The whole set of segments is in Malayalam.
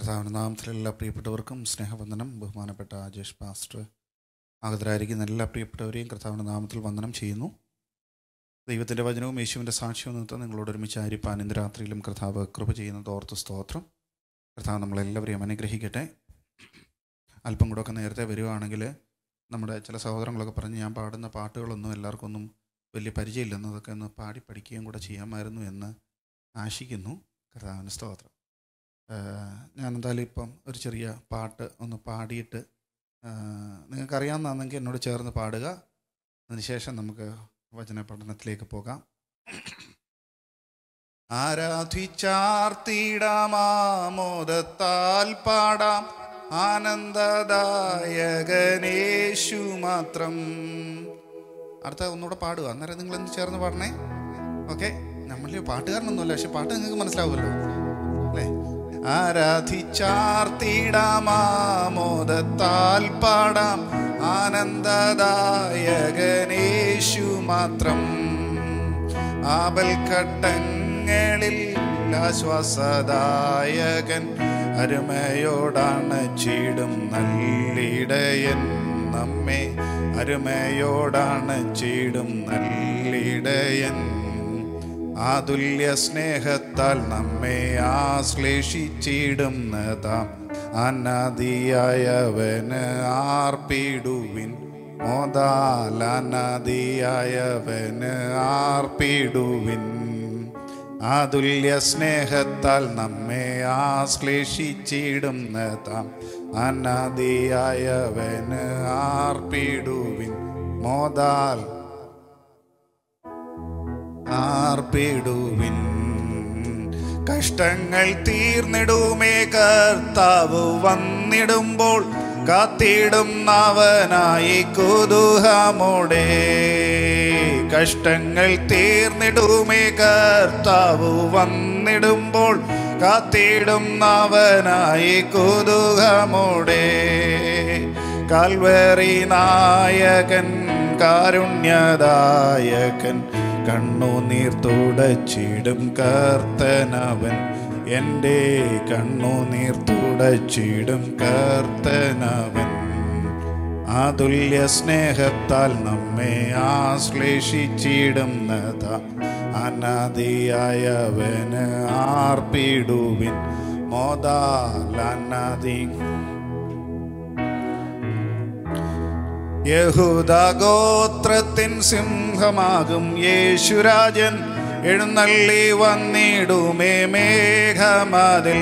കർത്താവിൻ്റെ നാമത്തിൽ എല്ലാ പ്രിയപ്പെട്ടവർക്കും സ്നേഹവന്ദനം ബഹുമാനപ്പെട്ട അജേഷ് പാസ്റ്റർ ആഗതരായിരിക്കുന്ന എല്ലാ പ്രിയപ്പെട്ടവരെയും കർത്താവിൻ്റെ നാമത്തിൽ വന്ദനം ചെയ്യുന്നു ദൈവത്തിൻ്റെ വചനവും യേശുവിൻ്റെ സാക്ഷ്യവും നിമിത്തം നിങ്ങളോട് ഒരുമിച്ച് ആയിരിക്കാൻ ഇന്ന് രാത്രിയിലും കർത്താവ് കൃപ ചെയ്യുന്നത് ഓർത്ത് സ്തോത്രം കർത്താവ് നമ്മളെല്ലാവരെയും അനുഗ്രഹിക്കട്ടെ അല്പം കൂടെ ഒക്കെ നേരത്തെ വരികയാണെങ്കിൽ നമ്മുടെ ചില സഹോദരങ്ങളൊക്കെ പറഞ്ഞ് ഞാൻ പാടുന്ന പാട്ടുകളൊന്നും എല്ലാവർക്കും ഒന്നും വലിയ പരിചയമില്ലെന്നതൊക്കെ ഒന്ന് പാടി പഠിക്കുകയും കൂടെ ചെയ്യാമായിരുന്നു എന്ന് ആശിക്കുന്നു കർത്താവിന് സ്തോത്രം ആഹ് ഞാൻ എന്തായാലും ഇപ്പം ഒരു ചെറിയ പാട്ട് ഒന്ന് പാടിയിട്ട് നിങ്ങൾക്കറിയാവുന്നതാണെങ്കിൽ എന്നോട് ചേർന്ന് പാടുക അതിനുശേഷം നമുക്ക് വചന പഠനത്തിലേക്ക് പോകാം ആരാധിച്ചാർത്തിടാമാമോദത്താൽ പാടാം ആനന്ദദായകനേശു മാത്രം അടുത്ത ഒന്നുകൂടെ പാടുക അന്നേരം നിങ്ങൾ എന്ത് ചേർന്ന് പാടണേ ഓക്കെ നമ്മൾ പാട്ടുകാരനൊന്നുമല്ല പക്ഷെ പാട്ട് നിങ്ങൾക്ക് മനസ്സിലാവുമല്ലോ അല്ലേ ആരാധിച്ചാർത്തിടാമാമോദത്താൽ പാടാം ആനന്ദദായകനേശു മാത്രം ആപൽഘട്ടങ്ങളിൽ ആശ്വാസദായകൻ അരുമയോടാണ് ചീടും നല്ലിടയൻ നമ്മെ അരുമയോടാണ് ചീടും നല്ലിടയൻ ആതുല്യ സ്നേഹത്താൽ നമ്മെ ആശ്ലേഷിച്ചിടുന്നതാം അനാദിയായവന് ആർപ്പിടുവിൻ മോദാൽ അനാദിയായവന് ആർപ്പിടുവിൻ ആതുല്യ സ്നേഹത്താൽ നമ്മെ ആശ്ലേഷിച്ചിടുന്നതാം അനാദിയായവന് ആർപ്പിടുവിൻ മോദാൽ ആർപ്പിടുവിൻ കഷ്ടങ്ങൾ തീർന്നിടുമേ കർത്താവ് വന്നിടുമ്പോൾ കാത്തിടുന്നവനായി കുതൂഹമോടെ കഷ്ടങ്ങൾ തീർന്നിടുമേ കർത്താവ് വന്നിടുമ്പോൾ കാത്തിടുന്നവനായി കുതൂഹമോടെ കാൽവറി നായകൻ കാരുണ്യദായകൻ കണ്ണുനീർ തുടച്ചിടും കർത്തനവൻ എൻ്റെ കണ്ണുനീർ തുടച്ചിടും കർത്തനവൻ അതുല്യ സ്നേഹത്താൽ നമ്മെ ആശ്ലേഷിച്ചിടുന്നത അനാദിയായവന് ആർപ്പിടുവിൻ മോദാൽ അനാദി യഹൂദഗോത്രത്തിൻ സിംഹമാകും യേശുരാജൻ എഴുന്നള്ളി വന്നിടുമേ മേഘമതിൽ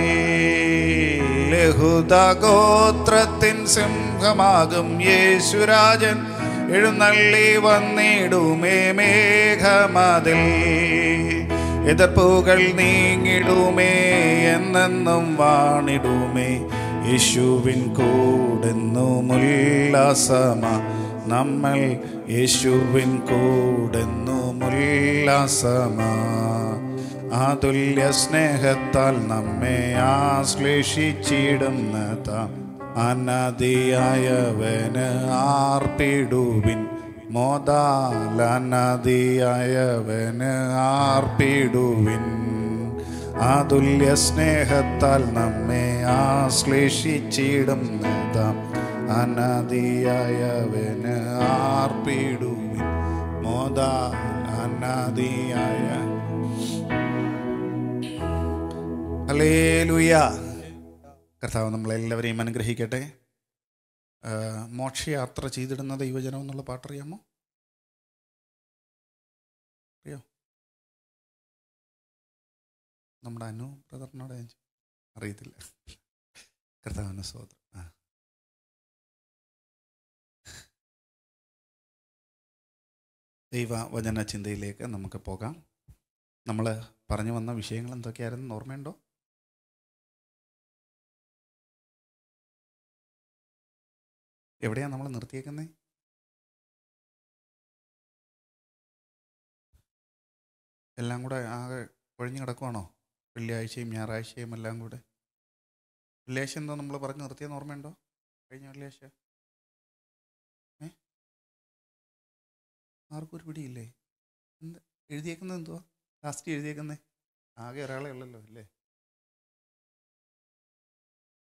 യഹൂദഗോത്രത്തിൻ സിംഹമാകും യേശുരാജൻ എഴുന്നള്ളി വന്നിടുമേ മേഘമതിൽ എതിർപ്പുകൾ നീങ്ങിടുമേ എന്നെന്നും വാണിടുമേ യേശുവിൻ കൂടെന്നും ഉല്ലാസമ നമ്മൾ യേശുവിൻ കൂടെന്നും ഉല്ലാസമ അതുല്യ സ്നേഹത്താൽ നമ്മെ ആശ്ലേഷിച്ചിടുന്നത അനദിയായവന് ആർപ്പിടുവിൻ മോദാൽ അനദിയായവന് ആർപ്പിടുവിൻ അതുല്യ സ്നേഹത്താൽ നമ്മെ ആശ്ലേഷിച്ചിടുന്നതാം അനാദിയായവന് ആർപ്പിടുവിൻ മോദാ അനാദിയായ അലേലുയ കർത്താവ് നമ്മളെല്ലാവരെയും അനുഗ്രഹിക്കട്ടെ മോക്ഷയാത്ര ചെയ്തിടുന്ന ദൈവജനം എന്നുള്ള പാട്ടറിയാമോ അറിയോ നമ്മുടെ അനു ബ്രദറിനോട് ഞാൻ അറിയത്തില്ല കർത്താവിന് സോദരം ആ ദൈവ വചന ചിന്തയിലേക്ക് നമുക്ക് പോകാം നമ്മൾ പറഞ്ഞു വന്ന വിഷയങ്ങൾ എന്തൊക്കെയായിരുന്നു ഓർമ്മയുണ്ടോ എവിടെയാണ് നമ്മൾ നിർത്തിയേക്കുന്നത് എല്ലാം കൂടെ ആകെ ഒഴിഞ്ഞു കിടക്കുവാണോ വെള്ളിയാഴ്ചയും ഞായറാഴ്ചയും എല്ലാം കൂടെ വെള്ളിയാഴ്ച എന്തോ നമ്മൾ പറഞ്ഞു നിർത്തിയെന്ന് ഓർമ്മയുണ്ടോ കഴിഞ്ഞ വെള്ളിയാഴ്ച ഏ ആർക്കും ഒരു പിടിയില്ലേ എന്ത് എഴുതിയേക്കുന്നത് എന്തുവാ ലാസ്റ്റ് എഴുതിയേക്കുന്നേ ആകെ ഒരാളെ ഉള്ളല്ലോ അല്ലേ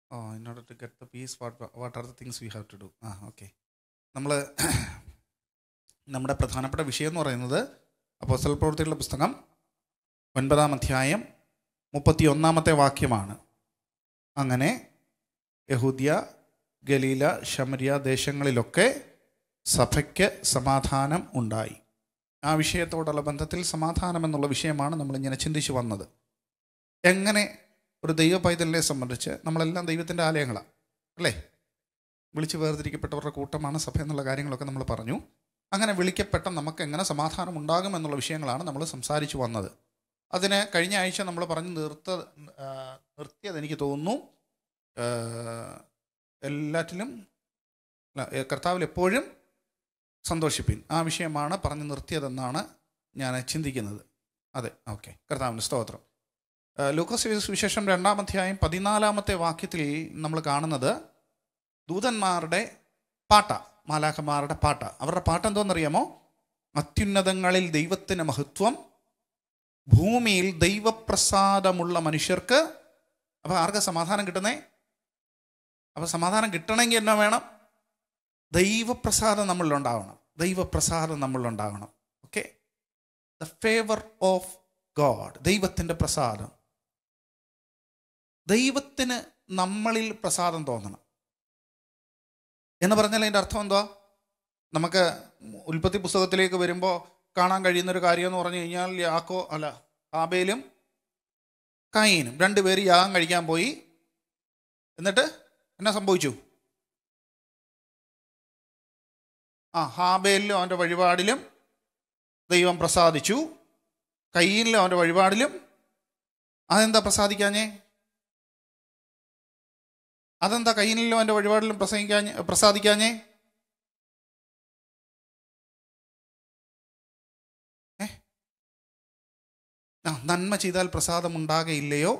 oh in order to get the peace what what are the things we have to do ആ ഓക്കെ നമ്മൾ നമ്മുടെ പ്രധാനപ്പെട്ട വിഷയം എന്ന് പറയുന്നത് അപ്പോസ്റ്റൽ പ്രവൃത്തികളുടെ പുസ്തകം ഒൻപതാം അധ്യായം മുപ്പത്തി ഒന്നാമത്തെ വാക്യമാണ് അങ്ങനെ യഹൂദ്യ ഗലീല ശമരിയ ദേശങ്ങളിലൊക്കെ സഭയ്ക്ക് സമാധാനം ഉണ്ടായി ആ വിഷയത്തോടുള്ള ബന്ധത്തിൽ സമാധാനം എന്നുള്ള വിഷയമാണ് നമ്മളിങ്ങനെ ചിന്തിച്ചു വന്നത് എങ്ങനെ ഒരു ദൈവ പൈതലിനെ സംബന്ധിച്ച് നമ്മളെല്ലാം ദൈവത്തിൻ്റെ ആലയങ്ങളാണ് അല്ലേ വിളിച്ച് വേർതിരിക്കപ്പെട്ടവരുടെ കൂട്ടമാണ് സഭ എന്നുള്ള കാര്യങ്ങളൊക്കെ നമ്മൾ പറഞ്ഞു അങ്ങനെ വിളിക്കപ്പെട്ട നമുക്ക് എങ്ങനെ സമാധാനം ഉണ്ടാകും എന്നുള്ള വിഷയങ്ങളാണ് നമ്മൾ സംസാരിച്ചു വന്നത് അതിന് കഴിഞ്ഞ ആഴ്ച നമ്മൾ പറഞ്ഞ് നിർത്ത ആ, നിർത്തിയത് എനിക്ക് തോന്നുന്നു ആ, എല്ലാറ്റിലും അല്ല, ഏ, കർത്താവിൽ എപ്പോഴും സന്തോഷിപ്പിൻ ആ വിഷയമാണ് പറഞ്ഞു നിർത്തിയതെന്നാണ് ഞാൻ ചിന്തിക്കുന്നത് അതെ ഓക്കെ കർത്താവിൻ്റെ സ്തോത്രം ആ, ലൂക്കോസ് വിശേഷം രണ്ടാം അധ്യായം പതിനാലാമത്തെ വാക്യത്തിൽ നമ്മൾ കാണുന്നത് ദൂതന്മാരുടെ പാട്ട മാലാഖമാരുടെ പാട്ട അവരുടെ പാട്ട് എന്തോന്നറിയാമോ അത്യുന്നതങ്ങളിൽ ദൈവത്തിന് മഹത്വം ഭൂമിയിൽ ദൈവപ്രസാദമുള്ള മനുഷ്യർക്ക് അപ്പോൾ ആർക്കാ സമാധാനം കിട്ടുന്നേ അപ്പോൾ സമാധാനം കിട്ടണമെങ്കിൽ എന്നാ വേണം ദൈവപ്രസാദം നമ്മളിലുണ്ടാവണം ദൈവപ്രസാദം നമ്മളിലുണ്ടാവണം okay the favour of God ദൈവത്തിൻ്റെ പ്രസാദം ദൈവത്തിന് നമ്മളിൽ പ്രസാദം തോന്നണം എന്ന് പറഞ്ഞാൽ അതിൻ്റെ അർത്ഥം എന്തുവാ നമുക്ക് ഉൽപ്പത്തി പുസ്തകത്തിലേക്ക് വരുമ്പോൾ കാണാൻ കഴിയുന്ന ഒരു കാര്യം എന്ന് പറഞ്ഞു കഴിഞ്ഞാൽ യാക്കോ അല്ല ആബേലും കൈനും രണ്ടുപേര് യാഗം കഴിക്കാൻ പോയി എന്നിട്ട് എന്നാ സംഭവിച്ചു ആ ഹാബേലിലും അവൻ്റെ വഴിപാടിലും ദൈവം പ്രസാദിച്ചു കയ്യിലും അവൻ്റെ വഴിപാടിലും അതെന്താ പ്രസാദിക്കാഞ്ഞേ അതെന്താ കയ്യിലും അവൻ്റെ വഴിപാടിലും പ്രസംഗിക്കാഞ്ഞേ പ്രസാദിക്കാഞ്ഞേ ഏ ആ നന്മ ചെയ്താൽ പ്രസാദം ഉണ്ടാകയില്ലയോ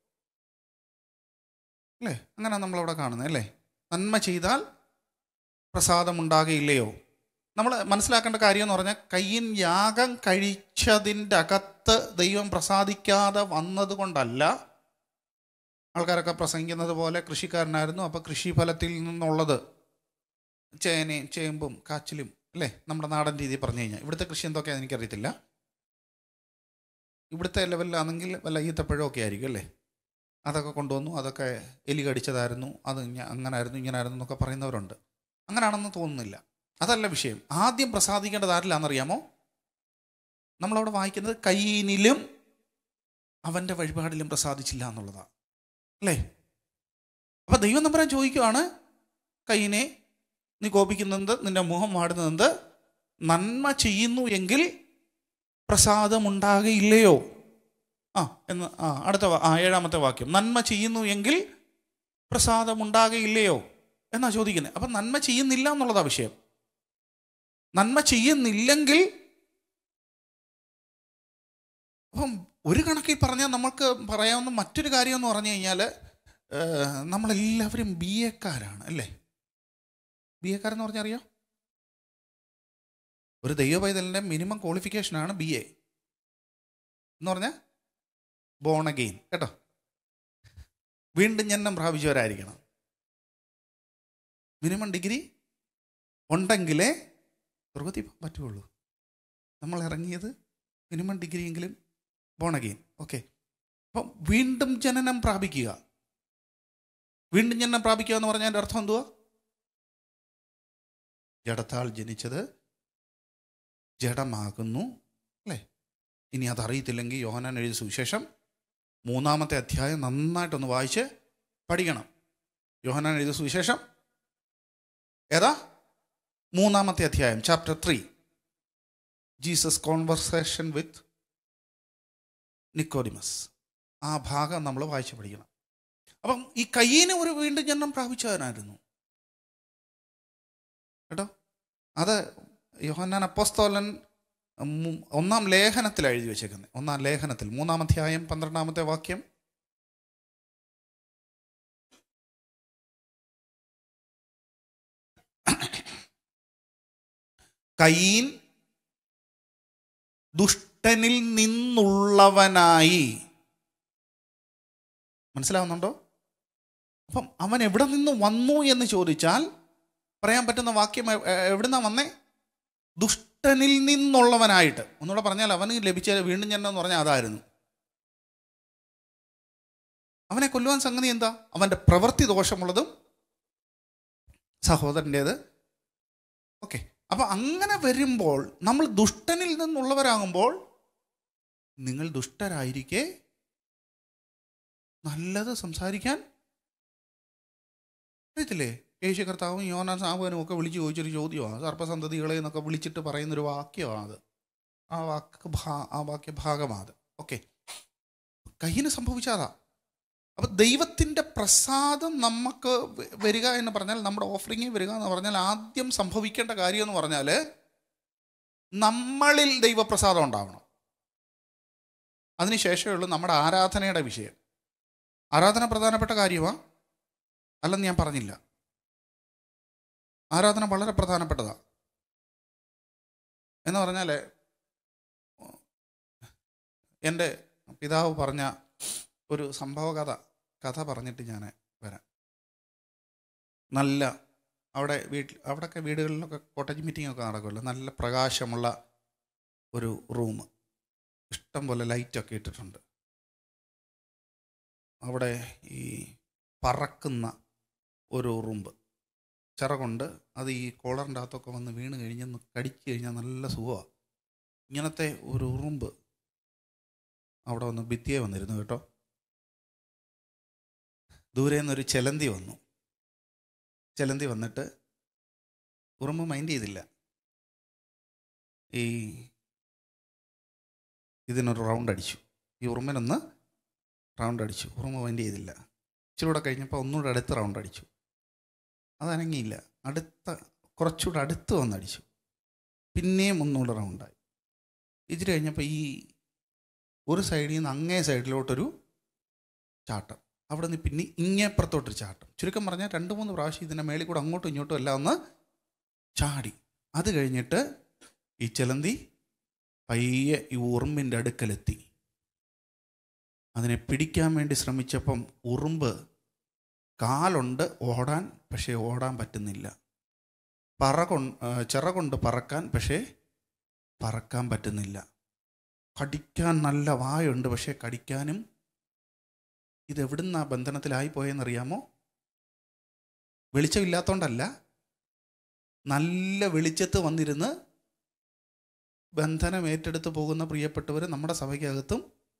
അല്ലേ അങ്ങനെ നമ്മളവിടെ കാണുന്നത് അല്ലേ നന്മ ചെയ്താൽ പ്രസാദം ഉണ്ടാകയില്ലയോ നമ്മൾ മനസ്സിലാക്കേണ്ട കാര്യം എന്ന് പറഞ്ഞാൽ കയ്യൻ യാഗം കഴിച്ചതിൻ്റെ അകത്ത് ദൈവം പ്രസാദിക്കാതെ വന്നത് കൊണ്ടല്ല ആൾക്കാരൊക്കെ പ്രസംഗിക്കുന്നത് പോലെ കൃഷിക്കാരനായിരുന്നു അപ്പോൾ കൃഷിഫലത്തിൽ നിന്നുള്ളത് ചേനയും ചേമ്പും കാച്ചിലും അല്ലേ നമ്മുടെ നാടൻ രീതി പറഞ്ഞു കഴിഞ്ഞാൽ ഇവിടുത്തെ കൃഷി എന്തൊക്കെയാണെന്ന് എനിക്കറിയത്തില്ല ഇവിടുത്തെ ലെവലിലാണെങ്കിൽ വല്ല ഈത്തപ്പഴമൊക്കെ ആയിരിക്കും അല്ലേ അതൊക്കെ കൊണ്ടുവന്നു അതൊക്കെ എലി കടിച്ചതായിരുന്നു അത് ഇങ്ങ- അങ്ങനായിരുന്നു ഇങ്ങനായിരുന്നു എന്നൊക്കെ പറയുന്നവരുണ്ട് അങ്ങനെയാണെന്ന് തോന്നുന്നില്ല അതല്ല വിഷയം ആദ്യം പ്രസാദിക്കേണ്ടത് ആരിലാണെന്നറിയാമോ നമ്മളവിടെ വായിക്കുന്നത് കയ്യിനിലും അവൻ്റെ വഴിപാടിലും പ്രസാദിച്ചില്ല എന്നുള്ളതാണ് അല്ലേ അപ്പം ദൈവം നമ്പരാൻ ചോദിക്കുവാണ് കയ്യിനെ നീ കോപിക്കുന്നത് നിന്റെ മുഖം വാടുന്നത് നന്മ ചെയ്യുന്നു എങ്കിൽ പ്രസാദമുണ്ടാകയില്ലയോ ആ എന്ന് ആ അടുത്ത വാ- ആ ഏഴാമത്തെ വാക്യം നന്മ ചെയ്യുന്നു എങ്കിൽ പ്രസാദമുണ്ടാകയില്ലയോ എന്നാ ചോദിക്കുന്നത് അപ്പം നന്മ ചെയ്യുന്നില്ല എന്നുള്ളതാ വിഷയം നന്മ ചെയ്യുന്നില്ലെങ്കിൽ അപ്പം ഒരു കണക്കിൽ പറഞ്ഞാൽ നമുക്ക് പറയാവുന്ന മറ്റൊരു കാര്യം എന്ന് പറഞ്ഞു കഴിഞ്ഞാൽ നമ്മളെല്ലാവരും ബി എക്കാരാണ് അല്ലേ ബി എക്കാരെന്ന് പറഞ്ഞാൽ അറിയാം ഒരു ദൈവപൈതലിൻ്റെ മിനിമം ക്വാളിഫിക്കേഷനാണ് ബി എ എന്ന് പറഞ്ഞാൽ ബോൺ അഗെയിൻ കേട്ടോ വീണ്ടും ജന്മം പ്രാപിച്ചവരായിരിക്കണം മിനിമം ഡിഗ്രി ഉണ്ടെങ്കിലേ സ്വർഗത്തിൽ പോകാൻ പറ്റുള്ളൂ നമ്മൾ ഇറങ്ങിയത് മിനിമം ഡിഗ്രിയെങ്കിലും ബോൺ അഗെയിൻ ഓക്കെ അപ്പം വീണ്ടും ജനനം പ്രാപിക്കുക വീണ്ടും ജനനം പ്രാപിക്കുക എന്ന് പറഞ്ഞാൽ അർത്ഥം എന്തുവാ ജഡത്താൽ ജനിച്ചത് ജഡമാകുന്നു അല്ലേ ഇനി അതറിയത്തില്ലെങ്കിൽ യോഹനാൻ എഴുതിയ സുവിശേഷം മൂന്നാമത്തെ അധ്യായം നന്നായിട്ടൊന്ന് വായിച്ച് പഠിക്കണം യോഹനാൻ എഴുതിയ സുവിശേഷം ഏതാ മൂന്നാമത്തെ അധ്യായം chapter three Jesus conversation with Nicodemus ആ ഭാഗം നമ്മൾ വായിച്ച് പഠിക്കണം അപ്പം ഈ കയ്യിന് ഒരു വീണ്ടും ജന്മം പ്രാപിച്ചവനായിരുന്നു കേട്ടോ അത് യോഹന്നാൻ അപ്പോസ്തോലൻ മു- ഒന്നാം ലേഖനത്തിൽ എഴുതി വെച്ചേക്കുന്നത് ഒന്നാം ലേഖനത്തിൽ മൂന്നാം അധ്യായം പന്ത്രണ്ടാമത്തെ വാക്യം കയീൻ ദുഷ്ടനിൽ നിന്നുള്ളവനായി മനസ്സിലാവുന്നുണ്ടോ അപ്പം അവൻ എവിടെ നിന്ന് വന്നു എന്ന് ചോദിച്ചാൽ പറയാൻ പറ്റുന്ന വാക്യം എ- എ- എവിടുന്നാ വന്നേ ദുഷ്ടനിൽ നിന്നുള്ളവനായിട്ട് ഒന്നുകൂടെ പറഞ്ഞാൽ അവന് ലഭിച്ച വീണ്ടും ജന്മം എന്ന് പറഞ്ഞാൽ അതായിരുന്നു അവനെ കൊല്ലുവാൻ സംഗതി എന്താ അവൻ്റെ പ്രവൃത്തി ദോഷമുള്ളതും സഹോദരൻ്റേത് ഓക്കെ അപ്പം അങ്ങനെ വരുമ്പോൾ നമ്മൾ ദുഷ്ടനിൽ നിന്നുള്ളവരാകുമ്പോൾ നിങ്ങൾ ദുഷ്ടരായിരിക്കെ നല്ലത് സംസാരിക്കാൻ അറിയത്തില്ലേ യേശു കർത്താവും യോനാൻ സാഹുവിനും ഒക്കെ വിളിച്ച് ചോദിച്ചൊരു ചോദ്യമാണ് സർപ്പസന്തതികളെ എന്നൊക്കെ വിളിച്ചിട്ട് പറയുന്നൊരു വാക്യമാണ് അത് ആ വാക്ക് ഭാ ആ വാക്യഭാഗമാണ് അത് ഓക്കെ കയ്യിന് സംഭവിച്ചാതാ അപ്പം ദൈവത്തിൻ്റെ പ്രസാദം നമുക്ക് വ- വരിക എന്ന് പറഞ്ഞാൽ നമ്മുടെ ഓഫറിങ്ങിൽ വരിക എന്ന് പറഞ്ഞാൽ ആദ്യം സംഭവിക്കേണ്ട കാര്യം എന്ന് പറഞ്ഞാൽ നമ്മളിൽ ദൈവപ്രസാദം ഉണ്ടാവണം അതിനുശേഷമേ ഉള്ളൂ നമ്മുടെ ആരാധനയുടെ വിഷയം ആരാധന പ്രധാനപ്പെട്ട കാര്യമാണ് അല്ലെന്ന് ഞാൻ പറഞ്ഞില്ല ആരാധന വളരെ പ്രധാനപ്പെട്ടതാണ് എന്ന് പറഞ്ഞാൽ എൻ്റെ പിതാവ് പറഞ്ഞ ഒരു സംഭവ കഥ കഥ പറഞ്ഞിട്ട് ഞാൻ വരാം നല്ല അവിടെ വീട്ടിൽ അവിടെയൊക്കെ വീടുകളിലൊക്കെ കോട്ടേജ് മീറ്റിംഗ് ഒക്കെ നടക്കുമല്ലോ നല്ല പ്രകാശമുള്ള ഒരു റൂം ഇഷ്ടം പോലെ ലൈറ്റൊക്കെ ഇട്ടിട്ടുണ്ട് അവിടെ ഈ പറക്കുന്ന ഒരു ഉറുമ്പ് ചിറകുണ്ട് അത് ഈ കോളറിൻ്റെ അകത്തൊക്കെ വന്ന് വീണ് കഴിഞ്ഞ് കടിച്ചു കഴിഞ്ഞാൽ നല്ല സുഖമാണ് ഇങ്ങനത്തെ ഒരു ഉറുമ്പ് അവിടെ വന്ന് ഭിത്തിയെ വന്നിരുന്നു കേട്ടോ ദൂരെ നിന്നൊരു ചെലന്തി വന്നു ചെലന്തി വന്നിട്ട് ഉറുമ്പ് മൈൻഡ് ചെയ്തില്ല ഈ ഇതിനൊരു റൗണ്ട് അടിച്ചു ഈ ഉറുമ്പിനൊന്ന് റൗണ്ട് അടിച്ചു ഉറുമ്പ് മൈൻഡ് ചെയ്തില്ല ഇച്ചിരി കൂടെ കഴിഞ്ഞപ്പോൾ ഒന്നുകൂടെ അടുത്ത് റൗണ്ട് അടിച്ചു അതനങ്ങിയില്ല അടുത്ത കുറച്ചുകൂടെ അടുത്ത് വന്നടിച്ചു പിന്നെയും ഒന്നുകൂടെ റൗണ്ടായി ഇച്ചിരി കഴിഞ്ഞപ്പോൾ ഈ ഒരു സൈഡിൽ നിന്ന് അങ്ങേ സൈഡിലോട്ടൊരു ചാട്ടം അവിടെ നിന്ന് പിന്നെ ഇങ്ങേപ്പുറത്തോട്ടൊരു ചാട്ടം ചുരുക്കം പറഞ്ഞാൽ രണ്ട് മൂന്ന് പ്രാവശ്യം ഇതിൻ്റെ മേളിൽ കൂടെ അങ്ങോട്ടും ഇങ്ങോട്ടും എല്ലാം ഒന്ന് ചാടി അത് കഴിഞ്ഞിട്ട് ഈ ചിലന്തി പയ്യെ ഈ ഉറുമ്പിൻ്റെ അടുക്കലെത്തി അതിനെ പിടിക്കാൻ വേണ്ടി ശ്രമിച്ചപ്പം ഉറുമ്പ് കാലുണ്ട് ഓടാൻ പക്ഷേ ഓടാൻ പറ്റുന്നില്ല പറ കൊണ്ട് ചിറകൊണ്ട് പറക്കാൻ പക്ഷേ പറക്കാൻ പറ്റുന്നില്ല കടിക്കാൻ നല്ല വായുണ്ട് പക്ഷേ കടിക്കാനും ഇതെവിടുന്ന ബന്ധനത്തിലായി പോയെന്നറിയാമോ വെളിച്ചമില്ലാത്തോണ്ടല്ല നല്ല വെളിച്ചത്ത് വന്നിരുന്ന് ബന്ധനം ഏറ്റെടുത്ത് പോകുന്ന പ്രിയപ്പെട്ടവർ നമ്മുടെ സഭയ്ക്കകത്തും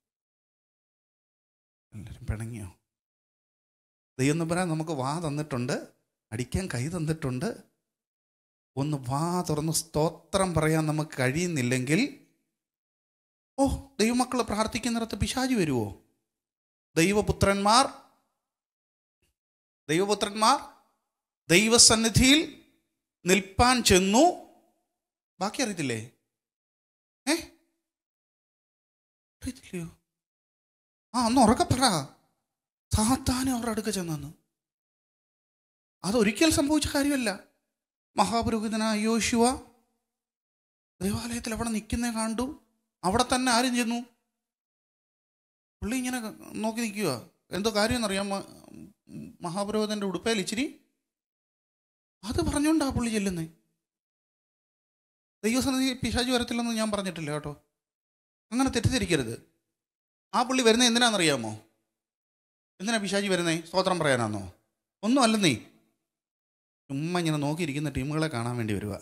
എല്ലാവരും പിണങ്ങിയോ ദൈവം നമ്പരാൻ നമുക്ക് വാ തന്നിട്ടുണ്ട് അടിക്കാൻ കൈ തന്നിട്ടുണ്ട് ഒന്ന് വാ തുറന്ന് സ്തോത്രം പറയാൻ നമുക്ക് കഴിയുന്നില്ലെങ്കിൽ ഓ ദൈവമക്കൾ പ്രാർത്ഥിക്കുന്നിടത്ത് പിശാചി വരുമോ ദൈവപുത്രന്മാർ ദൈവപുത്രന്മാർ ദൈവസന്നിധിയിൽ നിൽപ്പാൻ ചെന്നു ബാക്കി അറിയത്തില്ലേ ഏ അറിയത്തില്ലയോ ആ ഒന്ന് ഉറക്കെ പറ സാത്താനെ അവരുടെ അടുക്ക ചെന്നു അതൊരിക്കൽ സംഭവിച്ച കാര്യമല്ല മഹാപുരോഹിതനായ യോശുവ ദേവാലയത്തിൽ അവിടെ നിൽക്കുന്നേ കണ്ടു അവിടെ തന്നെ ആരും ചെന്നു പുള്ളി ഇങ്ങനെ നോക്കി നിൽക്കുക എന്തോ കാര്യമെന്നറിയാം മ- മഹാപുരോഹിതൻ്റെ ഉടുപ്പയിൽ ഇച്ചിരി അത് പറഞ്ഞുകൊണ്ടാ പുള്ളി ചെല്ലുന്നേ ദൈവസന്നിധി പിശാചി വരത്തില്ലെന്ന് ഞാൻ പറഞ്ഞിട്ടില്ല കേട്ടോ അങ്ങനെ തെറ്റിദ്ധരിക്കരുത് ആ പുള്ളി വരുന്നത് എന്തിനാണെന്നറിയാമോ എന്തിനാ പിശാചി വരുന്നേ സ്തോത്രം പറയാനാന്നോ ഒന്നും അല്ലെന്നേ ചുമ്മാ ഇങ്ങനെ നോക്കിയിരിക്കുന്ന ടീമുകളെ കാണാൻ വേണ്ടി വരുക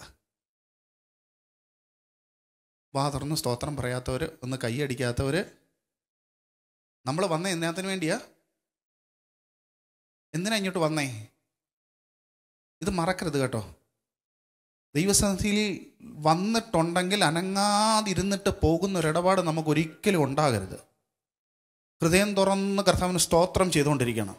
വാ തുറന്ന് സ്തോത്രം പറയാത്തവർ ഒന്ന് കൈയടിക്കാത്തവർ നമ്മൾ വന്ന എന്നതിന് വേണ്ടിയാ എന്തിനാ ഇങ്ങോട്ട് വന്നേ ഇത് മറക്കരുത് കേട്ടോ ദൈവസന്നിധിയിൽ വന്നിട്ടുണ്ടെങ്കിൽ അനങ്ങാതിരുന്നിട്ട് പോകുന്ന ഒരിടപാട് നമുക്ക് ഒരിക്കലും ഉണ്ടാകരുത് ഹൃദയം തുറന്ന് കർത്താവിന് സ്തോത്രം ചെയ്തുകൊണ്ടിരിക്കണം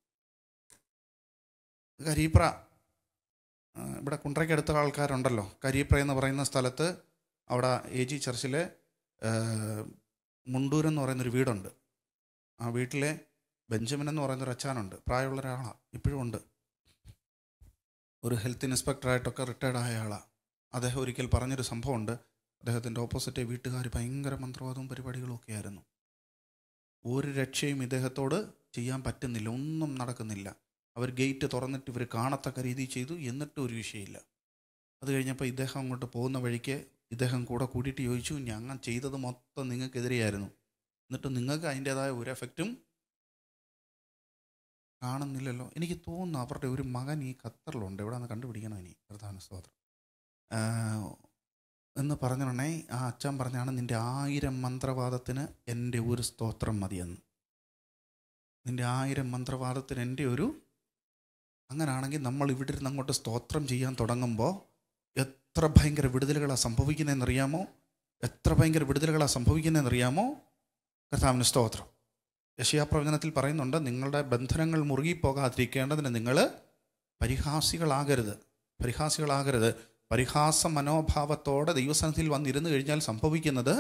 കരീപ്ര ആ, ഇവിടെ കുണ്ട്രയ്ക്കടുത്ത ആൾക്കാരുണ്ടല്ലോ കരീപ്ര എന്ന് പറയുന്ന സ്ഥലത്ത് അവിടെ എ ജി ചർച്ചിലെ ആ, മുണ്ടൂർ എന്ന് പറയുന്നൊരു വീടുണ്ട് ആ വീട്ടിലെ ബെഞ്ചമിൻ എന്ന് പറയുന്നൊരു അച്ഛനുണ്ട് പ്രായമുള്ള ഒരാളാണ് ഇപ്പോഴും ഉണ്ട് ഒരു ഹെൽത്ത് ഇൻസ്പെക്ടറായിട്ടൊക്കെ റിട്ടയർഡ് ആയ ആളാണ് അദ്ദേഹം ഒരിക്കൽ പറഞ്ഞൊരു സംഭവമുണ്ട് അദ്ദേഹത്തിൻ്റെ ഓപ്പോസിറ്റ് വീട്ടുകാർ ഭയങ്കര മന്ത്രവാദവും പരിപാടികളും ഒക്കെ ആയിരുന്നു ഒരു രക്ഷയും ഇദ്ദേഹത്തോട് ചെയ്യാൻ പറ്റുന്നില്ല ഒന്നും നടക്കുന്നില്ല അവർ ഗേറ്റ് തുറന്നിട്ട് ഇവർ കാണത്തക്ക രീതിയിൽ ചെയ്തു എന്നിട്ടും ഒരു വിഷയമില്ല അത് കഴിഞ്ഞപ്പോൾ ഇദ്ദേഹം അങ്ങോട്ട് പോകുന്ന വഴിക്ക് ഇദ്ദേഹം കൂടെ കൂടിയിട്ട് ചോദിച്ചു ഞങ്ങൾ ചെയ്തത് മൊത്തം നിങ്ങൾക്കെതിരെയായിരുന്നു എന്നിട്ട് നിങ്ങൾക്ക് അതിൻ്റേതായ ഒരു എഫക്റ്റും കാണുന്നില്ലല്ലോ എനിക്ക് തോന്നുന്നു അവരുടെ ഒരു മകൻ ഈ ഖത്തറിലുണ്ട് എവിടെ നിന്ന് കണ്ടുപിടിക്കണം ഇനി പ്രധാന സ്തോത്രം ആഹ് എന്ന് പറഞ്ഞുടനെ ആ അച്ഛൻ പറഞ്ഞാണ് നിൻ്റെ ആയിരം മന്ത്രവാദത്തിന് എൻ്റെ ഒരു സ്തോത്രം മതിയെന്ന് നിൻ്റെ ആയിരം മന്ത്രവാദത്തിന് എൻ്റെ ഒരു അങ്ങനാണെങ്കിൽ നമ്മൾ ഇവിടെ ഇരുന്ന് അങ്ങോട്ട് സ്തോത്രം ചെയ്യാൻ തുടങ്ങുമ്പോൾ എത്ര ഭയങ്കര വിടുതലുകളാണ് സംഭവിക്കുന്നതെന്നറിയാമോ എത്ര ഭയങ്കര വിടുതലുകളാണ് സംഭവിക്കുന്നതെന്നറിയാമോ കർത്താവിന് സ്തോത്രം യശയാപ്രവചനത്തിൽ പറയുന്നുണ്ട് നിങ്ങളുടെ ബന്ധനങ്ങൾ മുറുകിപ്പോകാതിരിക്കേണ്ടതിന് നിങ്ങൾ പരിഹാസികളാകരുത് പരിഹാസികളാകരുത് പരിഹാസ മനോഭാവത്തോടെ ദൈവസ്ഥാനത്തിൽ വന്നിരുന്നു കഴിഞ്ഞാൽ സംഭവിക്കുന്നത്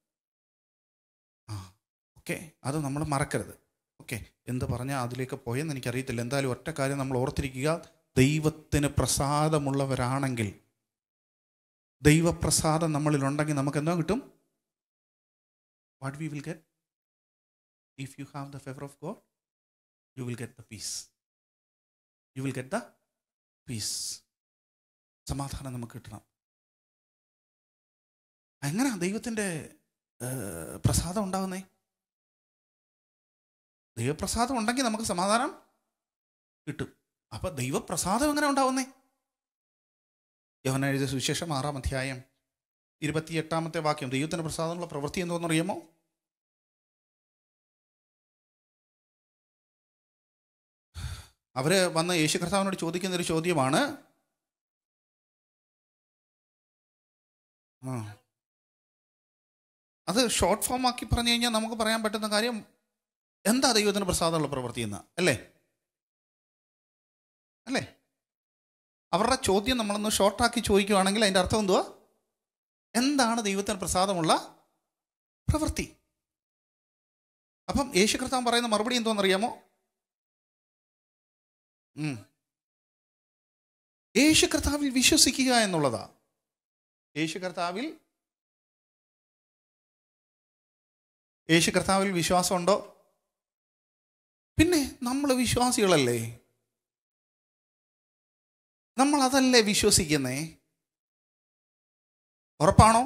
ആ ഓക്കെ അത് നമ്മൾ മറക്കരുത് ഓക്കെ എന്ത് പറഞ്ഞാൽ അതിലേക്ക് പോയെന്ന് എനിക്കറിയത്തില്ല എന്തായാലും ഒറ്റ കാര്യം നമ്മൾ ഓർത്തിരിക്കുക ദൈവത്തിന് പ്രസാദമുള്ളവരാണെങ്കിൽ ദൈവപ്രസാദം നമ്മളിലുണ്ടെങ്കിൽ നമുക്ക് എന്താ കിട്ടും what we will get if you have the favor of God, you will get the peace. You will get the peace. സമാധാനം നമുക്ക് കിട്ടണം എങ്ങനെയാ ദൈവത്തിൻ്റെ ഏഹ്, പ്രസാദം ഉണ്ടാകുന്നേ ദൈവപ്രസാദം ഉണ്ടെങ്കിൽ നമുക്ക് സമാധാനം കിട്ടും അപ്പൊ ദൈവപ്രസാദം എങ്ങനെ ഉണ്ടാവുന്നേ യോഹന എഴുതിയ സുവിശേഷം ആറാം അധ്യായം ഇരുപത്തിയെട്ടാമത്തെ വാക്യം ദൈവത്തിൻ്റെ പ്രസാദമുള്ള പ്രവൃത്തി എന്തോന്നറിയാമോ അവര് വന്ന് യേശു കർത്താവിനോട് ചോദിക്കുന്ന ഒരു ചോദ്യമാണ് ആ. അത് ഷോർട്ട് ഫോം ആക്കി പറഞ്ഞു കഴിഞ്ഞാൽ നമുക്ക് പറയാൻ പറ്റുന്ന കാര്യം എന്താ ദൈവത്തിന് പ്രസാദമുള്ള പ്രവൃത്തി എന്ന് അല്ലേ അല്ലേ അവരുടെ ചോദ്യം നമ്മളൊന്ന് ഷോർട്ടാക്കി ചോദിക്കുവാണെങ്കിൽ അതിൻ്റെ അർത്ഥം എന്തുവാ എന്താണ് ദൈവത്തിന് പ്രസാദമുള്ള പ്രവൃത്തി അപ്പം യേശു കർത്താവ് പറയുന്ന മറുപടി എന്തോന്നറിയാമോ ഉം. യേശു കർത്താവിൽ വിശ്വസിക്കുക എന്നുള്ളതാ യേശു കർത്താവിൽ യേശു കർത്താവിൽ വിശ്വാസമുണ്ടോ പിന്നെ നമ്മൾ വിശ്വാസികളല്ലേ നമ്മൾ അതല്ലേ വിശ്വസിക്കുന്നേ ഉറപ്പാണോ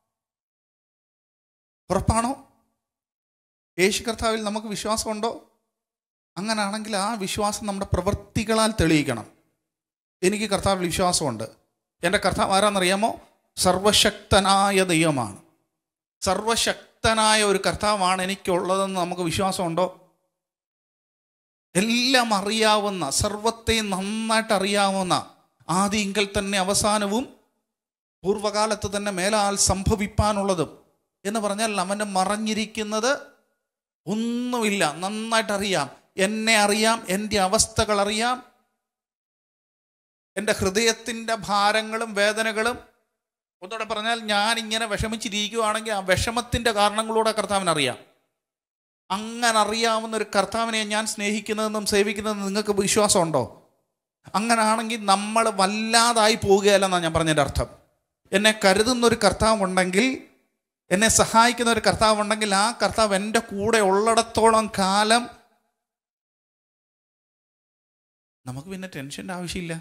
ഉറപ്പാണോ യേശു കർത്താവിൽ നമുക്ക് വിശ്വാസമുണ്ടോ അങ്ങനാണെങ്കിൽ ആ വിശ്വാസം നമ്മുടെ പ്രവൃത്തികളാൽ തെളിയിക്കണം എനിക്ക് കർത്താവിൽ വിശ്വാസമുണ്ട് എൻ്റെ കർത്താവ് ആരാന്നറിയാമോ സർവശക്തനായ ദൈവമാണ് സർവശക്തനായ ഒരു കർത്താവാണ് എനിക്കുള്ളതെന്ന് നമുക്ക് വിശ്വാസമുണ്ടോ എല്ലാം അറിയാവുന്ന സർവത്തെ നന്നായിട്ട് അറിയാവുന്ന ആദിങ്കൽ തന്നെ അവസാനവും പൂർവകാലത്ത് തന്നെ മേലാൽ സംഭവിപ്പാനുള്ളതും എന്ന് പറഞ്ഞാൽ അവന് മറഞ്ഞിരിക്കുന്നത് ഒന്നുമില്ല നന്നായിട്ട് അറിയാം എന്നെ അറിയാം എൻ്റെ അവസ്ഥകൾ അറിയാം എൻ്റെ ഹൃദയത്തിൻ്റെ ഭാരങ്ങളും വേദനകളും ഒന്നുകൂടെ പറഞ്ഞാൽ ഞാൻ ഇങ്ങനെ വിഷമിച്ചിരിക്കുകയാണെങ്കിൽ ആ വിഷമത്തിൻ്റെ കാരണങ്ങളൂടെ കർത്താവിനറിയാം അങ്ങനെ അറിയാവുന്ന ഒരു കർത്താവിനെ ഞാൻ സ്നേഹിക്കുന്നതെന്നും സേവിക്കുന്നതെന്നും നിങ്ങൾക്ക് വിശ്വാസമുണ്ടോ അങ്ങനാണെങ്കിൽ നമ്മൾ വല്ലാതായി പോവുകയല്ലെന്നാണ് ഞാൻ പറഞ്ഞതിൻ്റെ അർത്ഥം എന്നെ കരുതുന്ന ഒരു കർത്താവുണ്ടെങ്കിൽ എന്നെ സഹായിക്കുന്ന ഒരു കർത്താവുണ്ടെങ്കിൽ ആ കർത്താവ് എൻ്റെ കൂടെ ഉള്ളിടത്തോളം കാലം നമുക്ക് പിന്നെ ടെൻഷൻ്റെ ആവശ്യമില്ല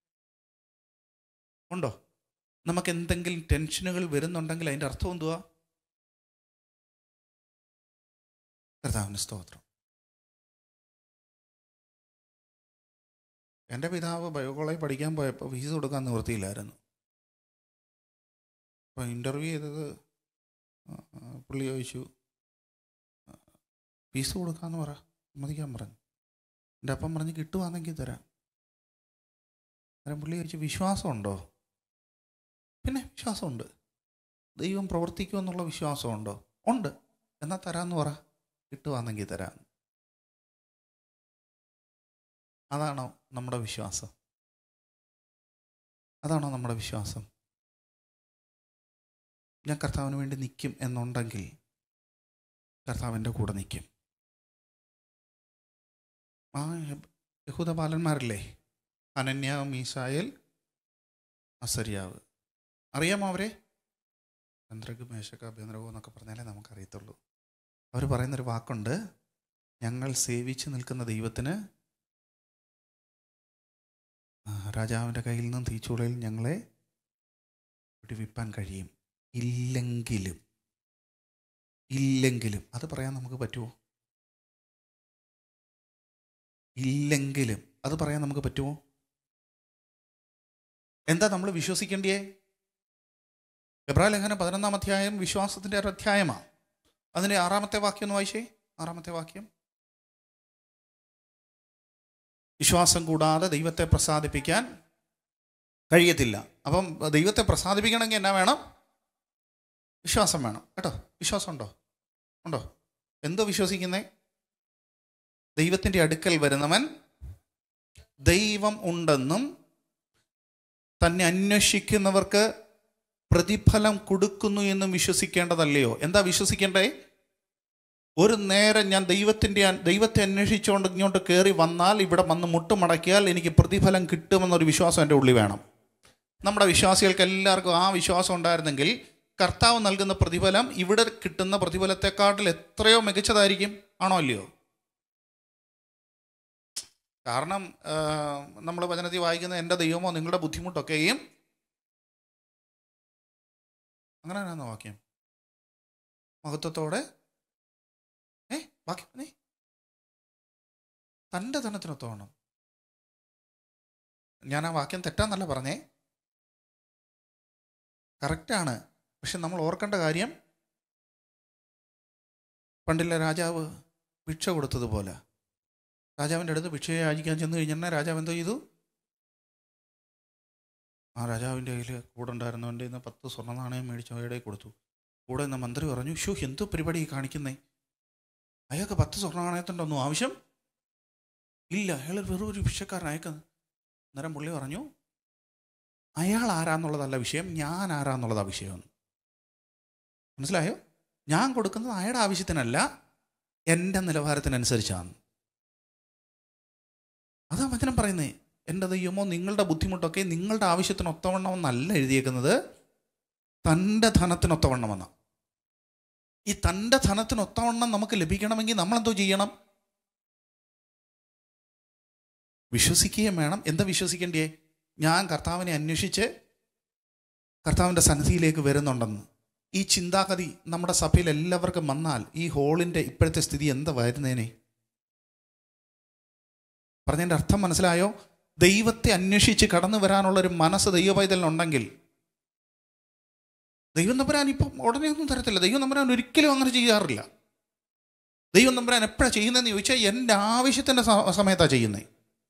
ഉണ്ടോ നമുക്ക് എന്തെങ്കിലും ടെൻഷനുകൾ വരുന്നുണ്ടെങ്കിൽ അതിൻ്റെ അർത്ഥം എന്തുവാ കർത്താവിന് സ്തോത്രം എൻ്റെ പിതാവ് ബയോ കോളേജ് പഠിക്കാൻ പോയപ്പോൾ ഫീസ് കൊടുക്കാൻ നിവൃത്തിയില്ലായിരുന്നു അപ്പോൾ ഇൻ്റർവ്യൂ ചെയ്തത് ആ, ആ, പുള്ളി ചോദിച്ചു ആ, ഫീസ് കൊടുക്കാമെന്ന് പറ സമ്മതിക്കാൻ പറഞ്ഞു എൻ്റെ അപ്പം പറഞ്ഞ് കിട്ടുവാണെങ്കിൽ തരാം അന്നേരം പുള്ളി ചോദിച്ചു വിശ്വാസമുണ്ടോ പിന്നെ വിശ്വാസമുണ്ട് ദൈവം പ്രവർത്തിക്കുമെന്നുള്ള വിശ്വാസമുണ്ടോ ഉണ്ട് എന്നാൽ തരാമെന്ന് പറ കിട്ടുവാണെങ്കിൽ തരാം അതാണോ നമ്മുടെ വിശ്വാസം അതാണോ നമ്മുടെ വിശ്വാസം ഞാൻ കർത്താവിന് വേണ്ടി നിൽക്കും എന്നുണ്ടെങ്കിൽ കർത്താവിൻ്റെ കൂടെ നിൽക്കും ആ യഹൂദ ബാലന്മാരില്ലേ അനന്യ മീസായൽ അസരിയാവ് അറിയാമോ അവരെ ചന്ദ്രക് മേശക അഭ്യന്തരകോ എന്നൊക്കെ പറഞ്ഞാലേ നമുക്കറിയത്തുള്ളൂ അവർ പറയുന്നൊരു വാക്കുണ്ട് ഞങ്ങൾ സേവിച്ച് നിൽക്കുന്ന ദൈവത്തിന് രാജാവിൻ്റെ കയ്യിൽ നിന്നും തീച്ചൂളയിൽ ഞങ്ങളെ വിടുവിപ്പാൻ കഴിയും ഇല്ലെങ്കിലും ഇല്ലെങ്കിലും അത് പറയാൻ നമുക്ക് പറ്റുമോ ഇല്ലെങ്കിലും അത് പറയാൻ നമുക്ക് പറ്റുമോ എന്താ നമ്മൾ വിശ്വസിക്കേണ്ടിയേ എബ്രാഹിം ലേഖനം പതിനൊന്നാം അധ്യായം വിശ്വാസത്തിൻ്റെ ഒരു അധ്യായമാണ് അതിൻ്റെ ആറാമത്തെ വാക്യം ഒന്ന് വായിച്ചേ ആറാമത്തെ വാക്യം വിശ്വാസം കൂടാതെ ദൈവത്തെ പ്രസാദിപ്പിക്കാൻ കഴിയത്തില്ല അപ്പം ദൈവത്തെ പ്രസാദിപ്പിക്കണമെങ്കിൽ എന്നാ വേണം വിശ്വാസം വേണം കേട്ടോ വിശ്വാസം ഉണ്ടോ ഉണ്ടോ എന്തോ വിശ്വസിക്കുന്നേ ദൈവത്തിൻ്റെ അടുക്കൽ വരുന്നവൻ ദൈവം ഉണ്ടെന്നും തന്നെ അന്വേഷിക്കുന്നവർക്ക് പ്രതിഫലം കൊടുക്കുന്നു എന്നും വിശ്വസിക്കേണ്ടതല്ലയോ എന്താ വിശ്വസിക്കേണ്ടേ ഒരു നേരം ഞാൻ ദൈവത്തിൻ്റെ ദൈവത്തെ അന്വേഷിച്ചുകൊണ്ട് ഇങ്ങോട്ട് കയറി വന്നാൽ ഇവിടെ വന്ന് മുട്ടുമടക്കിയാൽ എനിക്ക് പ്രതിഫലം കിട്ടുമെന്നൊരു വിശ്വാസം എൻ്റെ ഉള്ളിൽ വേണം നമ്മുടെ വിശ്വാസികൾക്ക് എല്ലാവർക്കും ആ വിശ്വാസം ഉണ്ടായിരുന്നെങ്കിൽ കർത്താവ് നൽകുന്ന പ്രതിഫലം ഇവിടെ കിട്ടുന്ന പ്രതിഫലത്തെക്കാട്ടിൽ എത്രയോ മികച്ചതായിരിക്കും ആണോ അല്ലയോ കാരണം നമ്മൾ വചനത്തിൽ വായിക്കുന്ന എൻ്റെ ദൈവമോ നിങ്ങളുടെ ബുദ്ധിമുട്ടൊക്കെയും അങ്ങനെ തന്നെയാണോ വാക്യം മഹത്വത്തോടെ ഏ വാക്യം ഏ തൻ്റെ ധനത്തിനൊത്തോണം ഞാൻ ആ വാക്യം തെറ്റാന്നല്ല പറഞ്ഞേ കറക്റ്റാണ് പക്ഷെ നമ്മൾ ഓർക്കേണ്ട കാര്യം പണ്ടില്ല രാജാവ് ഭിക്ഷ കൊടുത്തതുപോലെ രാജാവിൻ്റെ അടുത്ത് ഭിക്ഷയെ യാചിക്കാൻ ചെന്ന് കഴിഞ്ഞാൽ രാജാവ് എന്തോ ചെയ്തു ആ രാജാവിൻ്റെ കയ്യിൽ കൂടെ ഉണ്ടായിരുന്നവൻ്റെ ഇന്ന് പത്ത് സ്വർണ്ണ നാണയം മേടിച്ച് അയാളുടെ കൊടുത്തു കൂടെ നിന്ന് മന്ത്രി പറഞ്ഞു ഷൂ എന്തോ പരിപാടി കാണിക്കുന്നേ അയാൾക്ക് പത്ത് സ്വർണ്ണ നാണയത്തിൻ്റെ ഒന്നും ആവശ്യം ഇല്ല അയാൾ വെറും ഒരു ഭിക്ഷക്കാരൻ അയക്കുന്നത് അന്നേരം പുള്ളി പറഞ്ഞു അയാൾ ആരാന്നുള്ളതല്ല വിഷയം ഞാൻ ആരാന്നുള്ളതാ വിഷയം മനസ്സിലായോ ഞാൻ കൊടുക്കുന്നത് അയാളുടെ ആവശ്യത്തിനല്ല എൻ്റെ നിലവാരത്തിനനുസരിച്ചാണ് അതാ വചനം പറയുന്നത് എൻ്റെ ദൈവമോ നിങ്ങളുടെ ബുദ്ധിമുട്ടൊക്കെ നിങ്ങളുടെ ആവശ്യത്തിന് ഒത്തവണ്ണമെന്നല്ല എഴുതിയേക്കുന്നത് തൻ്റെ ധനത്തിനൊത്തവണ്ണമെന്ന ഈ തൻ്റെ ധനത്തിനൊത്തവണ്ണം നമുക്ക് ലഭിക്കണമെങ്കിൽ നമ്മളെന്തോ ചെയ്യണം വിശ്വസിക്കുകയും വേണം എന്താ വിശ്വസിക്കേണ്ടിയേ ഞാൻ കർത്താവിനെ അന്വേഷിച്ച് കർത്താവിൻ്റെ സന്നിധിയിലേക്ക് വരുന്നുണ്ടെന്ന് ഈ ചിന്താഗതി നമ്മുടെ സഭയിൽ എല്ലാവർക്കും വന്നാൽ ഈ ഹോളിൻ്റെ ഇപ്പോഴത്തെ സ്ഥിതി എന്താ വരുന്നേനെ പറഞ്ഞതിൻ്റെ അർത്ഥം മനസ്സിലായോ ദൈവത്തെ അന്വേഷിച്ച് കടന്നു വരാനുള്ള ഒരു മനസ്സ് ദൈവപൈതലിനുണ്ടെങ്കിൽ ദൈവം നമ്പരാൻ ഇപ്പം ഉടനെ ഒന്നും തരത്തില്ല ദൈവം നമ്പരാൻ ഒരിക്കലും അങ്ങനെ ചെയ്യാറില്ല ദൈവം നമ്പരാൻ എപ്പോഴാണ് ചെയ്യുന്നതെന്ന് ചോദിച്ചാൽ എൻ്റെ ആവശ്യത്തിൻ്റെ സമയത്താണ് ചെയ്യുന്നത്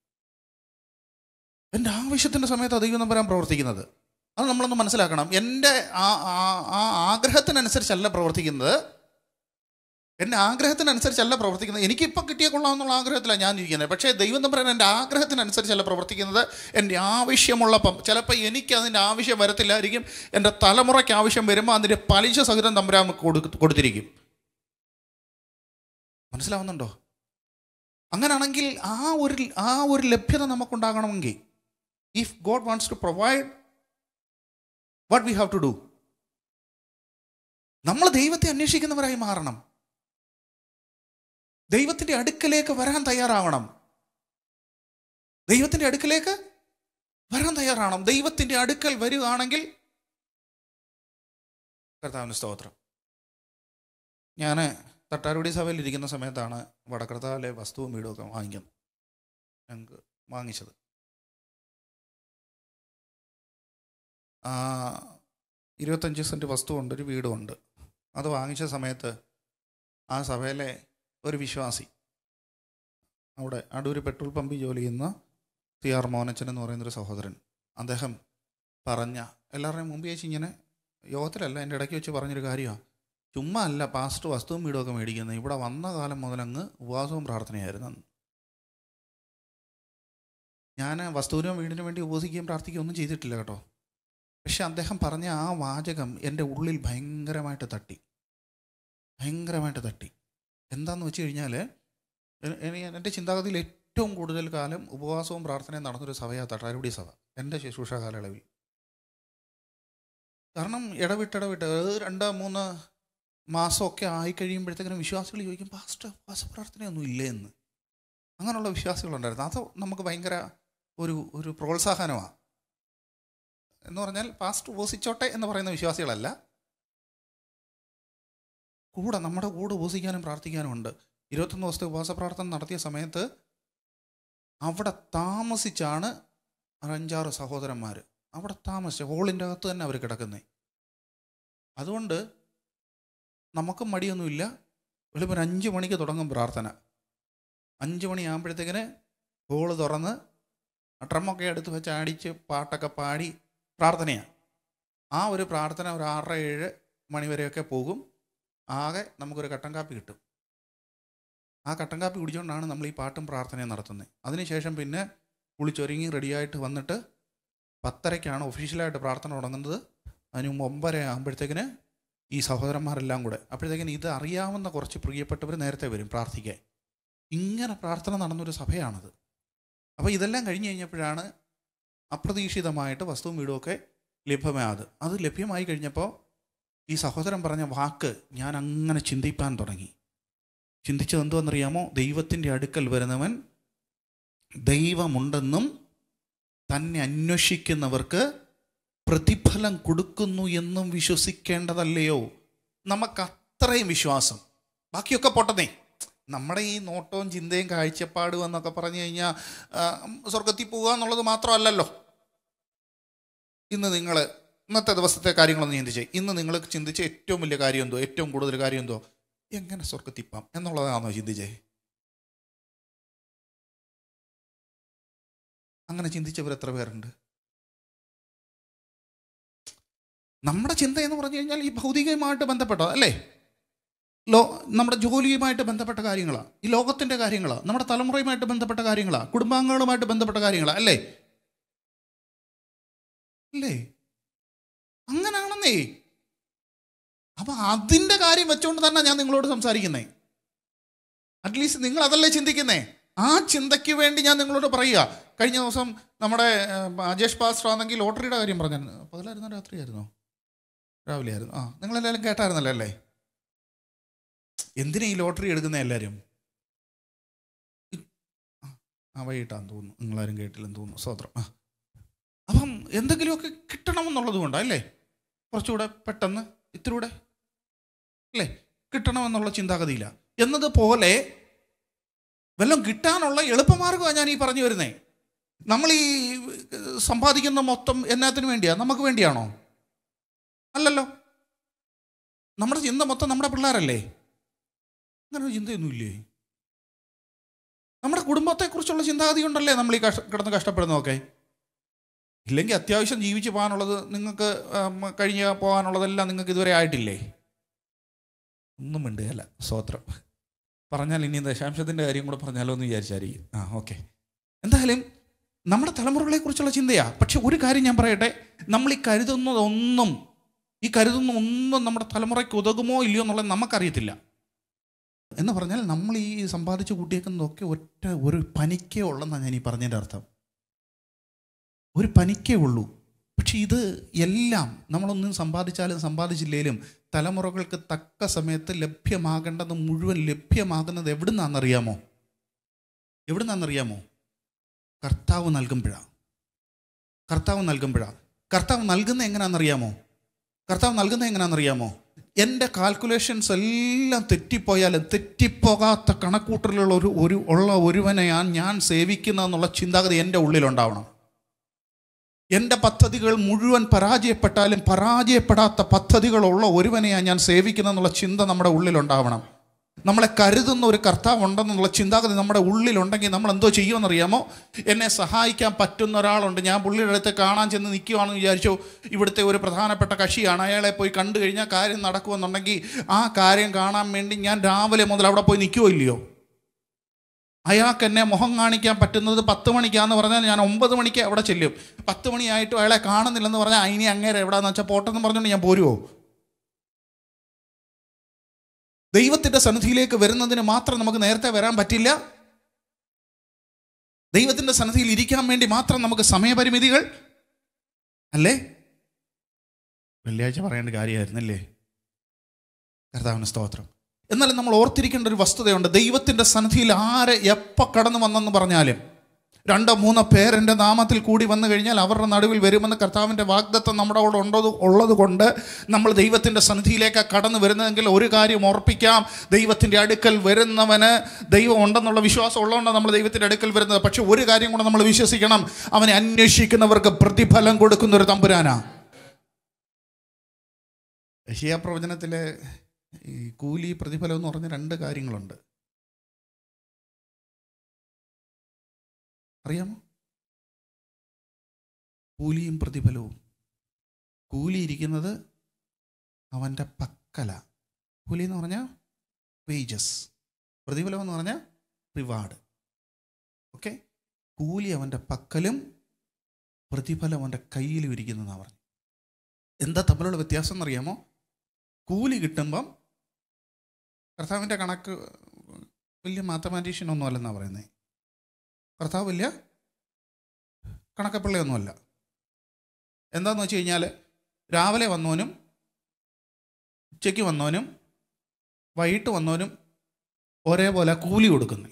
എൻ്റെ ആവശ്യത്തിൻ്റെ സമയത്താണ് ദൈവം നമ്പരാൻ പ്രവർത്തിക്കുന്നത് അത് നമ്മളൊന്ന് മനസ്സിലാക്കണം എൻ്റെ ആ ആ ആഗ്രഹത്തിനനുസരിച്ചല്ല പ്രവർത്തിക്കുന്നത് എൻ്റെ ആഗ്രഹത്തിനനുസരിച്ചല്ല പ്രവർത്തിക്കുന്നത് എനിക്കിപ്പോൾ കിട്ടിയ കൊള്ളാമെന്നുള്ള ആഗ്രഹത്തിലാണ് ഞാൻ ഇരിക്കുന്നത് പക്ഷേ ദൈവം തമ്പുരാൻ എൻ്റെ ആഗ്രഹത്തിനനുസരിച്ചല്ല പ്രവർത്തിക്കുന്നത് എൻ്റെ ആവശ്യമുള്ളപ്പം ചിലപ്പോൾ എനിക്ക് അതിൻ്റെ ആവശ്യം വരത്തില്ലായിരിക്കും എൻ്റെ തലമുറയ്ക്ക് ആവശ്യം വരുമ്പോൾ അതിൻ്റെ പലിശ സഹിതം തമ്പുരാൻ കൊടുത്തിരിക്കും മനസ്സിലാവുന്നുണ്ടോ അങ്ങനാണെങ്കിൽ ആ ഒരു ആ ഒരു ലഭ്യത നമുക്കുണ്ടാകണമെങ്കിൽ if God wants to provide what we have to do നമ്മൾ ദൈവത്തെ അന്വേഷിക്കുന്നവരായി മാറണം ദൈവത്തിൻ്റെ അടുക്കലേക്ക് വരാൻ തയ്യാറാവണം ദൈവത്തിൻ്റെ അടുക്കലേക്ക് വരാൻ തയ്യാറാവണം ദൈവത്തിൻ്റെ അടുക്കൽ വരികയാണെങ്കിൽ കർത്താവിന് സ്തോത്രം ഞാൻ തട്ടാരുടി സഭയിൽ ഇരിക്കുന്ന സമയത്താണ് വടക്കർത്താവിലെ വസ്തുവും വീടും ഒക്കെ വാങ്ങിക്കുന്നത് ഞങ്ങൾക്ക് വാങ്ങിച്ചത് ഇരുപത്തഞ്ച് സെൻറ്റ് വസ്തുവുണ്ട് ഒരു വീടുമുണ്ട് അത് വാങ്ങിച്ച സമയത്ത് ആ സഭയിലെ ഒരു വിശ്വാസി അവിടെ അടൂര് പെട്രോൾ പമ്പിൽ ജോലി ചെയ്യുന്ന ടി ആർ മോനച്ചൻ എന്ന് പറയുന്നൊരു സഹോദരൻ അദ്ദേഹം പറഞ്ഞ എല്ലാവരുടെയും മുമ്പ് ചേച്ചി ഇങ്ങനെ യോഗത്തിലല്ല എൻ്റെ ഇടയ്ക്ക് വെച്ച് പറഞ്ഞൊരു കാര്യമാണ് ചുമ്മാ അല്ല പാസ്റ്റ് വസ്തുവും വീടുമൊക്കെ മേടിക്കുന്നത് ഇവിടെ വന്ന കാലം മുതലങ്ങ് ഉപവാസവും പ്രാർത്ഥനയായിരുന്നു ഞാൻ വസ്തുവിനും വീടിനും വേണ്ടി ഉപവസിക്കുകയും പ്രാർത്ഥിക്കുകയും ഒന്നും ചെയ്തിട്ടില്ല കേട്ടോ പക്ഷെ അദ്ദേഹം പറഞ്ഞ ആ വാചകം എൻ്റെ ഉള്ളിൽ ഭയങ്കരമായിട്ട് തട്ടി ഭയങ്കരമായിട്ട് തട്ടി എന്താണെന്ന് വെച്ച് കഴിഞ്ഞാൽ എൻ്റെ ചിന്താഗതിയിൽ ഏറ്റവും കൂടുതൽ കാലം ഉപവാസവും പ്രാർത്ഥനയും നടന്നൊരു സഭയാണ് തട്ടാരുടി സഭ എൻ്റെ ശുശ്രൂഷ കാലയളവിൽ കാരണം ഇടവിട്ടിടവിട്ട് രണ്ട് മൂന്ന് മാസമൊക്കെ ആയി കഴിയുമ്പോഴത്തേക്കിനും വിശ്വാസികൾ ചോദിക്കും പാസ്റ്റർ ഉപവാസ പ്രാർത്ഥനയൊന്നും ഇല്ലേ എന്ന് അങ്ങനെയുള്ള വിശ്വാസികളുണ്ടായിരുന്നു അത് നമുക്ക് ഭയങ്കര ഒരു ഒരു പ്രോത്സാഹനമാണ് എന്ന് പറഞ്ഞാൽ പാസ്റ്റ് ഉപസിച്ചോട്ടെ എന്ന് പറയുന്ന വിശ്വാസികളല്ല കൂടെ നമ്മുടെ കൂടെ ഉപസിക്കാനും പ്രാർത്ഥിക്കാനും ഉണ്ട് ഇരുപത്തൊന്ന് ദിവസത്തെ ഉപവാസ പ്രാർത്ഥന നടത്തിയ സമയത്ത് അവിടെ താമസിച്ചാണ് ഒരു അഞ്ചാറ് സഹോദരന്മാർ അവിടെ താമസിച്ച ഹോളിൻ്റെ അകത്ത് തന്നെ അവർ കിടക്കുന്നത് അതുകൊണ്ട് നമുക്കും മടിയൊന്നുമില്ല വെളുപ്പം ഒരു അഞ്ച് മണിക്ക് തുടങ്ങും പ്രാർത്ഥന അഞ്ച് മണിയാകുമ്പോഴത്തേക്കിന് ഹോള് തുറന്ന് ഡ്രമ്മൊക്കെ എടുത്ത് വെച്ച് അടിച്ച് പാട്ടൊക്കെ പാടി പ്രാർത്ഥനയാണ് ആ ഒരു പ്രാർത്ഥന ഒരു ആറര ഏഴ് മണി വരെയൊക്കെ പോകും ആകെ നമുക്കൊരു കട്ടൻ കാപ്പി കിട്ടും ആ കട്ടൻ കാപ്പി കുടിച്ചുകൊണ്ടാണ് നമ്മൾ ഈ പാട്ടും പ്രാർത്ഥനയും നടത്തുന്നത് അതിനുശേഷം പിന്നെ കുളിച്ചൊരുങ്ങി റെഡിയായിട്ട് വന്നിട്ട് പത്തരയ്ക്കാണ് ഒഫീഷ്യലായിട്ട് പ്രാർത്ഥന തുടങ്ങുന്നത് അതിന് മുമ്പ് ഒമ്പര ആകുമ്പോഴത്തേക്കിന് ഈ സഹോദരന്മാരെല്ലാം കൂടെ അപ്പോഴത്തേക്കിന് ഇത് അറിയാവുന്ന കുറച്ച് പ്രിയപ്പെട്ടവർ നേരത്തെ വരും പ്രാർത്ഥിക്കാൻ ഇങ്ങനെ പ്രാർത്ഥന നടന്നൊരു സഭയാണത് അപ്പോൾ ഇതെല്ലാം കഴിഞ്ഞ് കഴിഞ്ഞപ്പോഴാണ് അപ്രതീക്ഷിതമായിട്ട് വസ്തുവും വീടുമൊക്കെ ലഭ്യമായത് അത് ലഭ്യമായി കഴിഞ്ഞപ്പോൾ ഈ സഹോദരൻ പറഞ്ഞ വാക്ക് ഞാൻ അങ്ങനെ ചിന്തിപ്പാൻ തുടങ്ങി ചിന്തിച്ചത് എന്തുവെന്നറിയാമോ ദൈവത്തിൻ്റെ അടുക്കൽ വരുന്നവൻ ദൈവമുണ്ടെന്നും തന്നെ അന്വേഷിക്കുന്നവർക്ക് പ്രതിഫലം കൊടുക്കുന്നു എന്നും വിശ്വസിക്കേണ്ടതല്ലയോ നമുക്ക് അത്രയും വിശ്വാസം ബാക്കിയൊക്കെ പൊട്ടന്നേ നമ്മുടെ ഈ നോട്ടവും ചിന്തയും കാഴ്ചപ്പാടും എന്നൊക്കെ പറഞ്ഞു കഴിഞ്ഞാൽ സ്വർഗത്തിൽ പോകുക എന്നുള്ളത് മാത്രമല്ലല്ലോ ഇന്ന് നിങ്ങൾ ഇന്നത്തെ ദിവസത്തെ കാര്യങ്ങളൊന്ന് ചിന്തിച്ചേ ഇന്ന് നിങ്ങൾ ചിന്തിച്ച ഏറ്റവും വലിയ കാര്യം എന്തോ ഏറ്റവും കൂടുതൽ കാര്യം എന്തോ എങ്ങനെ സ്വർഗത്തിപ്പാം എന്നുള്ളതാണോ ചിന്തിച്ചേ അങ്ങനെ ചിന്തിച്ചവർ എത്ര പേരുണ്ട് നമ്മുടെ ചിന്ത എന്ന് പറഞ്ഞു കഴിഞ്ഞാൽ ഈ ഭൗതികമായിട്ട് ബന്ധപ്പെട്ട അല്ലേ ലോ നമ്മുടെ ജോലിയുമായിട്ട് ബന്ധപ്പെട്ട കാര്യങ്ങളാണ് ഈ ലോകത്തിൻ്റെ കാര്യങ്ങളാണ് നമ്മുടെ തലമുറയുമായിട്ട് ബന്ധപ്പെട്ട കാര്യങ്ങളാണ് കുടുംബാംഗങ്ങളുമായിട്ട് ബന്ധപ്പെട്ട കാര്യങ്ങളാണ് അല്ലേ അല്ലേ അങ്ങനാണെന്നേ അപ്പൊ അതിൻ്റെ കാര്യം വെച്ചുകൊണ്ട് തന്നെ ഞാൻ നിങ്ങളോട് സംസാരിക്കുന്നേ അറ്റ്ലീസ്റ്റ് നിങ്ങൾ അതല്ലേ ചിന്തിക്കുന്നേ ആ ചിന്തയ്ക്ക് വേണ്ടി ഞാൻ നിങ്ങളോട് പറയുക കഴിഞ്ഞ ദിവസം നമ്മുടെ അജേഷ് പാസ്റ്റർ ആണെങ്കിൽ ലോട്ടറിയുടെ കാര്യം പറഞ്ഞു പകലായിരുന്നോ രാത്രിയായിരുന്നോ രാവിലെ ആയിരുന്നു ആ നിങ്ങളെല്ലാവരും കേട്ടായിരുന്നല്ലോ അല്ലേ എന്തിനാ ഈ ലോട്ടറി എടുക്കുന്ന എല്ലാവരും ആ വൈകിട്ടാന്ന് തോന്നുന്നു നിങ്ങളാരും കേട്ടില്ലെന്ന് തോന്നുന്നു സ്വത്രം ആ അപ്പം എന്തെങ്കിലുമൊക്കെ കിട്ടണമെന്നുള്ളത് കൊണ്ടാണ് അല്ലേ കുറച്ചുകൂടെ പെട്ടെന്ന് ഇത്തിരൂടെ അല്ലേ കിട്ടണമെന്നുള്ള ചിന്താഗതിയില്ല എന്നതുപോലെ വല്ലതും കിട്ടാനുള്ള എളുപ്പമാർഗമാണ് ഞാൻ ഈ പറഞ്ഞു വരുന്നേ നമ്മൾ ഈ സമ്പാദിക്കുന്ന മൊത്തം എന്നാത്തിന് വേണ്ടിയാ നമുക്ക് വേണ്ടിയാണോ അല്ലല്ലോ നമ്മുടെ ചിന്ത മൊത്തം നമ്മുടെ പിള്ളേരല്ലേ അങ്ങനെ ഒരു ചിന്തയൊന്നുമില്ലേ നമ്മുടെ കുടുംബത്തെക്കുറിച്ചുള്ള ചിന്താഗതി കൊണ്ടല്ലേ നമ്മൾ ഈ കഷ്ട കിടന്ന് കഷ്ടപ്പെടുന്നതൊക്കെ ഇല്ലെങ്കിൽ അത്യാവശ്യം ജീവിച്ച് പോകാനുള്ളത് നിങ്ങൾക്ക് കഴിഞ്ഞ് പോകാനുള്ളതെല്ലാം നിങ്ങൾക്ക് ഇതുവരെ ആയിട്ടില്ലേ ഒന്നും മിണ്ടുകയല്ല സ്വോത്രം പറഞ്ഞാൽ ഇനി ദശാംശത്തിൻ്റെ കാര്യം കൂടെ പറഞ്ഞാലോ എന്ന് വിചാരിച്ചായിരിക്കും ആ ഓക്കെ എന്തായാലും നമ്മുടെ തലമുറകളെക്കുറിച്ചുള്ള ചിന്തയാ പക്ഷെ ഒരു കാര്യം ഞാൻ പറയട്ടെ നമ്മൾ ഈ കരുതുന്നതൊന്നും ഈ കരുതുന്ന ഒന്നും നമ്മുടെ തലമുറയ്ക്ക് ഉതകുമോ ഇല്ലയോ എന്നുള്ളത് നമുക്കറിയത്തില്ല എന്ന് പറഞ്ഞാൽ നമ്മൾ ഈ സമ്പാദിച്ച് കൂട്ടിയേക്കുന്നതൊക്കെ ഒറ്റ ഒരു പനിക്കേ ഉള്ളെന്നാണ് ഞാൻ ഈ പറഞ്ഞതിൻ്റെ അർത്ഥം ഒരു പനിക്കേ ഉള്ളൂ പക്ഷെ ഇത് എല്ലാം നമ്മളൊന്നും സമ്പാദിച്ചാലും സമ്പാദിച്ചില്ലേലും തലമുറകൾക്ക് തക്ക സമയത്ത് ലഭ്യമാകേണ്ടത് മുഴുവൻ ലഭ്യമാകുന്നത് എവിടുന്നാണെന്നറിയാമോ എവിടുന്നാണെന്നറിയാമോ കർത്താവ് നൽകുമ്പോഴാണ് കർത്താവ് നൽകുമ്പോഴാണ് കർത്താവ് നൽകുന്നത് എങ്ങനെയാണെന്നറിയാമോ കർത്താവ് നൽകുന്നത് എങ്ങനെയാണെന്നറിയാമോ എൻ്റെ കാൽക്കുലേഷൻസ് എല്ലാം തെറ്റിപ്പോയാലും തെറ്റിപ്പോകാത്ത കണക്കൂട്ടലുള്ള ഒരു ഒരു ഉള്ള ഒരുവനെയാണ് ഞാൻ സേവിക്കുന്നതെന്നുള്ള ചിന്താഗതി എൻ്റെ ഉള്ളിലുണ്ടാവണം എൻ്റെ പദ്ധതികൾ മുഴുവൻ പരാജയപ്പെട്ടാലും പരാജയപ്പെടാത്ത പദ്ധതികളുള്ള ഒരുവനെയാണ് ഞാൻ സേവിക്കുന്നതെന്നുള്ള ചിന്ത നമ്മുടെ ഉള്ളിലുണ്ടാവണം നമ്മളെ കരുതുന്ന ഒരു കർത്താവ് ഉണ്ടെന്നുള്ള ചിന്താഗതി നമ്മുടെ ഉള്ളിലുണ്ടെങ്കിൽ നമ്മൾ എന്തോ ചെയ്യുമെന്നറിയാമോ എന്നെ സഹായിക്കാൻ പറ്റുന്ന ഒരാളുണ്ട് ഞാൻ പുള്ളിയുടെ അടുത്ത് കാണാൻ ചെന്ന് നിൽക്കുവാണെന്ന് വിചാരിച്ചു ഇവിടുത്തെ ഒരു പ്രധാനപ്പെട്ട കക്ഷിയാണ് അയാളെ പോയി കണ്ടു കഴിഞ്ഞാൽ കാര്യം നടക്കുമെന്നുണ്ടെങ്കിൽ ആ കാര്യം കാണാൻ വേണ്ടി ഞാൻ രാവിലെ മുതൽ അവിടെ പോയി നിൽക്കുമോ ഇല്ലയോ അയാൾക്ക് എന്നെ മുഖം കാണിക്കാൻ പറ്റുന്നത് പത്ത് മണിക്കാന്ന് പറഞ്ഞാൽ ഞാൻ ഒമ്പത് മണിക്ക് അവിടെ ചെല്ലും പത്ത് മണിയായിട്ടും അയാളെ കാണുന്നില്ലെന്ന് പറഞ്ഞാൽ അതിനി അങ്ങേരെ എവിടെയാന്ന് വെച്ചാൽ പോട്ടെന്ന് പറഞ്ഞുകൊണ്ട് ഞാൻ പോരുമോ ദൈവത്തിൻ്റെ സന്നിധിയിലേക്ക് വരുന്നതിന് മാത്രം നമുക്ക് നേരത്തെ വരാൻ പറ്റില്ല ദൈവത്തിൻ്റെ സന്നിധിയിൽ ഇരിക്കാൻ വേണ്ടി മാത്രം നമുക്ക് സമയപരിമിതികൾ അല്ലേ വെള്ളിയാഴ്ച പറയേണ്ട കാര്യമായിരുന്നല്ലേ കർത്താവിന് സ്തോത്രം എന്നാലും നമ്മൾ ഓർത്തിരിക്കേണ്ട ഒരു വസ്തുതയുണ്ട് ദൈവത്തിൻ്റെ സന്നിധിയിൽ ആരെ എപ്പോൾ കടന്നു വന്നെന്ന് പറഞ്ഞാലും രണ്ടോ മൂന്നോ പേർ എൻ്റെ നാമത്തിൽ കൂടി വന്നു കഴിഞ്ഞാൽ അവരുടെ നടുവിൽ വരുമെന്ന് കർത്താവിൻ്റെ വാഗ്ദത്തം നമ്മുടെ അവിടെ ഉണ്ടത് ഉള്ളത് കൊണ്ട് നമ്മൾ ദൈവത്തിൻ്റെ സന്നിധിയിലേക്ക് കടന്നു വരുന്നതെങ്കിൽ ഒരു കാര്യം ഉറപ്പിക്കാം ദൈവത്തിൻ്റെ അടുക്കൽ വരുന്നവന് ദൈവം ഉണ്ടെന്നുള്ള വിശ്വാസം ഉള്ളതുകൊണ്ടാണ് നമ്മൾ ദൈവത്തിൻ്റെ അടുക്കൽ വരുന്നത് പക്ഷെ ഒരു കാര്യം കൂടെ നമ്മൾ വിശ്വസിക്കണം അവനെ അന്വേഷിക്കുന്നവർക്ക് പ്രതിഫലം കൊടുക്കുന്ന ഒരു തമ്പുരാനാ യശിയാ പ്രവചനത്തിലെ ഈ കൂലി പ്രതിഫലം എന്ന് പറഞ്ഞ രണ്ട് കാര്യങ്ങളുണ്ട് അറിയാമോ കൂലിയും പ്രതിഫലവും കൂലി ഇരിക്കുന്നത് അവൻ്റെ പക്കല കൂലി എന്ന് പറഞ്ഞാൽ വേജസ് പ്രതിഫലം എന്ന് പറഞ്ഞാൽ റിവാർഡ് ഓക്കെ കൂലി അവൻ്റെ പക്കലും പ്രതിഫലം അവൻ്റെ കയ്യിലും ഇരിക്കുന്നതെന്നാണ് പറഞ്ഞു എന്താ തമ്മിലുള്ള വ്യത്യാസം എന്നറിയാമോ കൂലി കിട്ടുമ്പം കർത്താവിൻ്റെ കണക്ക് വലിയ മാത്തമാറ്റീഷ്യൻ ഒന്നും അല്ലെന്നാണ് പറയുന്നത് കർത്താവ് വലിയ കണക്കപ്പിള്ളയൊന്നുമല്ല എന്താന്ന് വെച്ച് കഴിഞ്ഞാൽ രാവിലെ വന്നവനും ഉച്ചയ്ക്ക് വന്നവനും വൈകിട്ട് വന്നവനും ഒരേപോലെ കൂലി കൊടുക്കുന്നു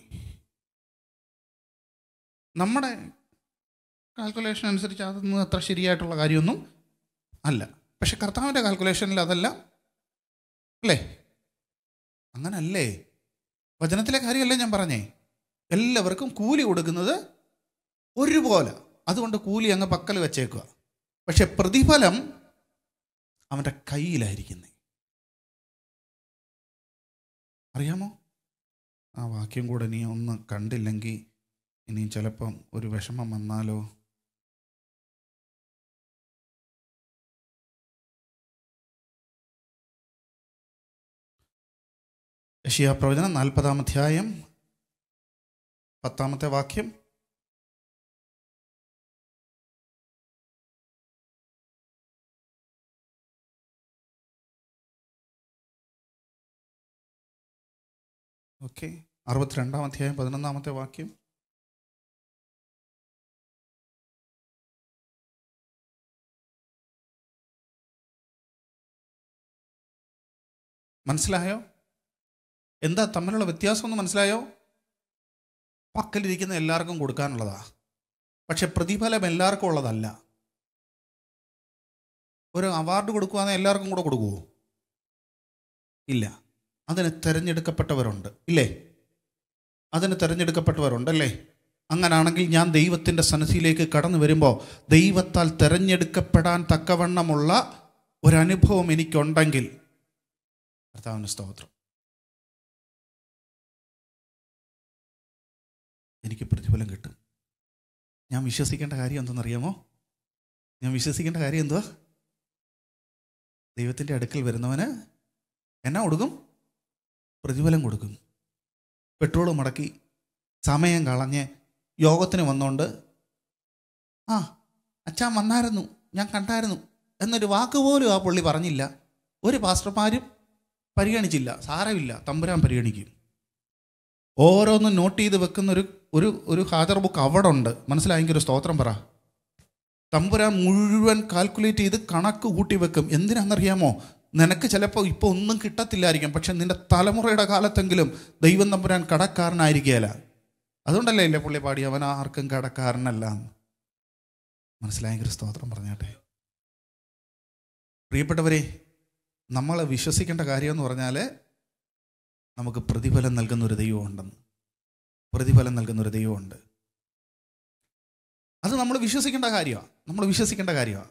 നമ്മുടെ കാൽക്കുലേഷൻ അനുസരിച്ച് അതൊന്നും അത്ര ശരിയായിട്ടുള്ള കാര്യമൊന്നും അല്ല പക്ഷെ കർത്താവിൻ്റെ കാൽക്കുലേഷനിൽ അതല്ല അല്ലേ അങ്ങനല്ലേ വചനത്തിലെ കാര്യമല്ലേ ഞാൻ പറഞ്ഞേ എല്ലാവർക്കും കൂലി കൊടുക്കുന്നത് ഒരുപോലെ അതുകൊണ്ട് കൂലി അങ്ങ് പക്കൽ വെച്ചേക്കുക പക്ഷെ പ്രതിഫലം അവൻ്റെ കയ്യിലായിരിക്കുന്നത് അറിയാമോ ആ വാക്യം കൂടെ നീ ഒന്ന് കണ്ടില്ലെങ്കിൽ ഇനി ചിലപ്പം ഒരു വിഷമം വന്നാലോ യഷിയ പ്രവചനം നാൽപ്പതാം അധ്യായം പത്താമത്തെ വാക്യം ഓക്കെ അറുപത്തിരണ്ടാം അധ്യായം പതിനൊന്നാമത്തെ വാക്യം മനസ്സിലായോ എന്താ തമ്മിലുള്ള വ്യത്യാസം ഒന്ന് മനസ്സിലായോ പക്കലിരിക്കുന്ന എല്ലാവർക്കും കൊടുക്കാനുള്ളതാ പക്ഷെ പ്രതിഫലം എല്ലാവർക്കും ഉള്ളതല്ല ഒരു അവാർഡ് കൊടുക്കുകയാണെങ്കിൽ എല്ലാവർക്കും കൂടെ കൊടുക്കുമോ ഇല്ല അതിന് തിരഞ്ഞെടുക്കപ്പെട്ടവരുണ്ട് ഇല്ലേ അതിന് തിരഞ്ഞെടുക്കപ്പെട്ടവരുണ്ടല്ലേ അങ്ങനാണെങ്കിൽ ഞാൻ ദൈവത്തിൻ്റെ സന്നിധിയിലേക്ക് കടന്നു വരുമ്പോൾ ദൈവത്താൽ തിരഞ്ഞെടുക്കപ്പെടാൻ തക്കവണ്ണമുള്ള ഒരനുഭവം എനിക്കുണ്ടെങ്കിൽ കർത്താവിന് സ്തോത്രം എനിക്ക് പ്രതിഫലം കിട്ടും ഞാൻ വിശ്വസിക്കേണ്ട കാര്യം എന്തെന്നറിയാമോ ഞാൻ വിശ്വസിക്കേണ്ട കാര്യം എന്തുവാ ദൈവത്തിൻ്റെ അടുക്കൽ വരുന്നവന് എന്നാ കൊടുക്കും പ്രതിഫലം കൊടുക്കും പെട്രോൾ മുടക്കി സമയം കളഞ്ഞ് യോഗത്തിന് വന്നുകൊണ്ട് ആ അച്ഛാൻ വന്നായിരുന്നു ഞാൻ കണ്ടായിരുന്നു എന്നൊരു വാക്ക് പോലും ആ പുള്ളി പറഞ്ഞില്ല ഒരു പാസ്റ്റർമാരും പരിഗണിച്ചില്ല സാരമില്ല തമ്പുരാൻ പരിഗണിക്കും ഓരോന്നും നോട്ട് ചെയ്ത് വെക്കുന്ന ഒരു ഒരു ഒരു ഹാജർ ബുക്ക് അവിടെ ഉണ്ട് മനസ്സിലായെങ്കിൽ ഒരു സ്തോത്രം പറ തമ്പുരാൻ മുഴുവൻ കാൽക്കുലേറ്റ് ചെയ്ത് കണക്ക് കൂട്ടി വെക്കും എന്തിനാണെന്നറിയാമോ നിനക്ക് ചിലപ്പോൾ ഇപ്പോൾ ഒന്നും കിട്ടത്തില്ലായിരിക്കും പക്ഷെ നിന്റെ തലമുറയുടെ കാലത്തെങ്കിലും ദൈവം തമ്പുരാൻ കടക്കാരനായിരിക്കുകയില്ല അതുകൊണ്ടല്ലേ ഇല്ലേ പുള്ളി പാടി അവൻ ആർക്കും കടക്കാരനല്ല എന്ന്. മനസ്സിലായെങ്കിൽ ഒരു സ്തോത്രം പറഞ്ഞാട്ടെ പ്രിയപ്പെട്ടവരെ നമ്മളെ വിശ്വസിക്കേണ്ട കാര്യം എന്ന് പറഞ്ഞാൽ നമുക്ക് പ്രതിഫലം നൽകുന്ന ഒരു ദൈവമുണ്ടെന്ന് പ്രതിഫലം നൽകുന്ന ഒരു ദൈവമുണ്ട് അത് നമ്മൾ വിശ്വസിക്കേണ്ട കാര്യമാണ് നമ്മൾ വിശ്വസിക്കേണ്ട കാര്യമാണ്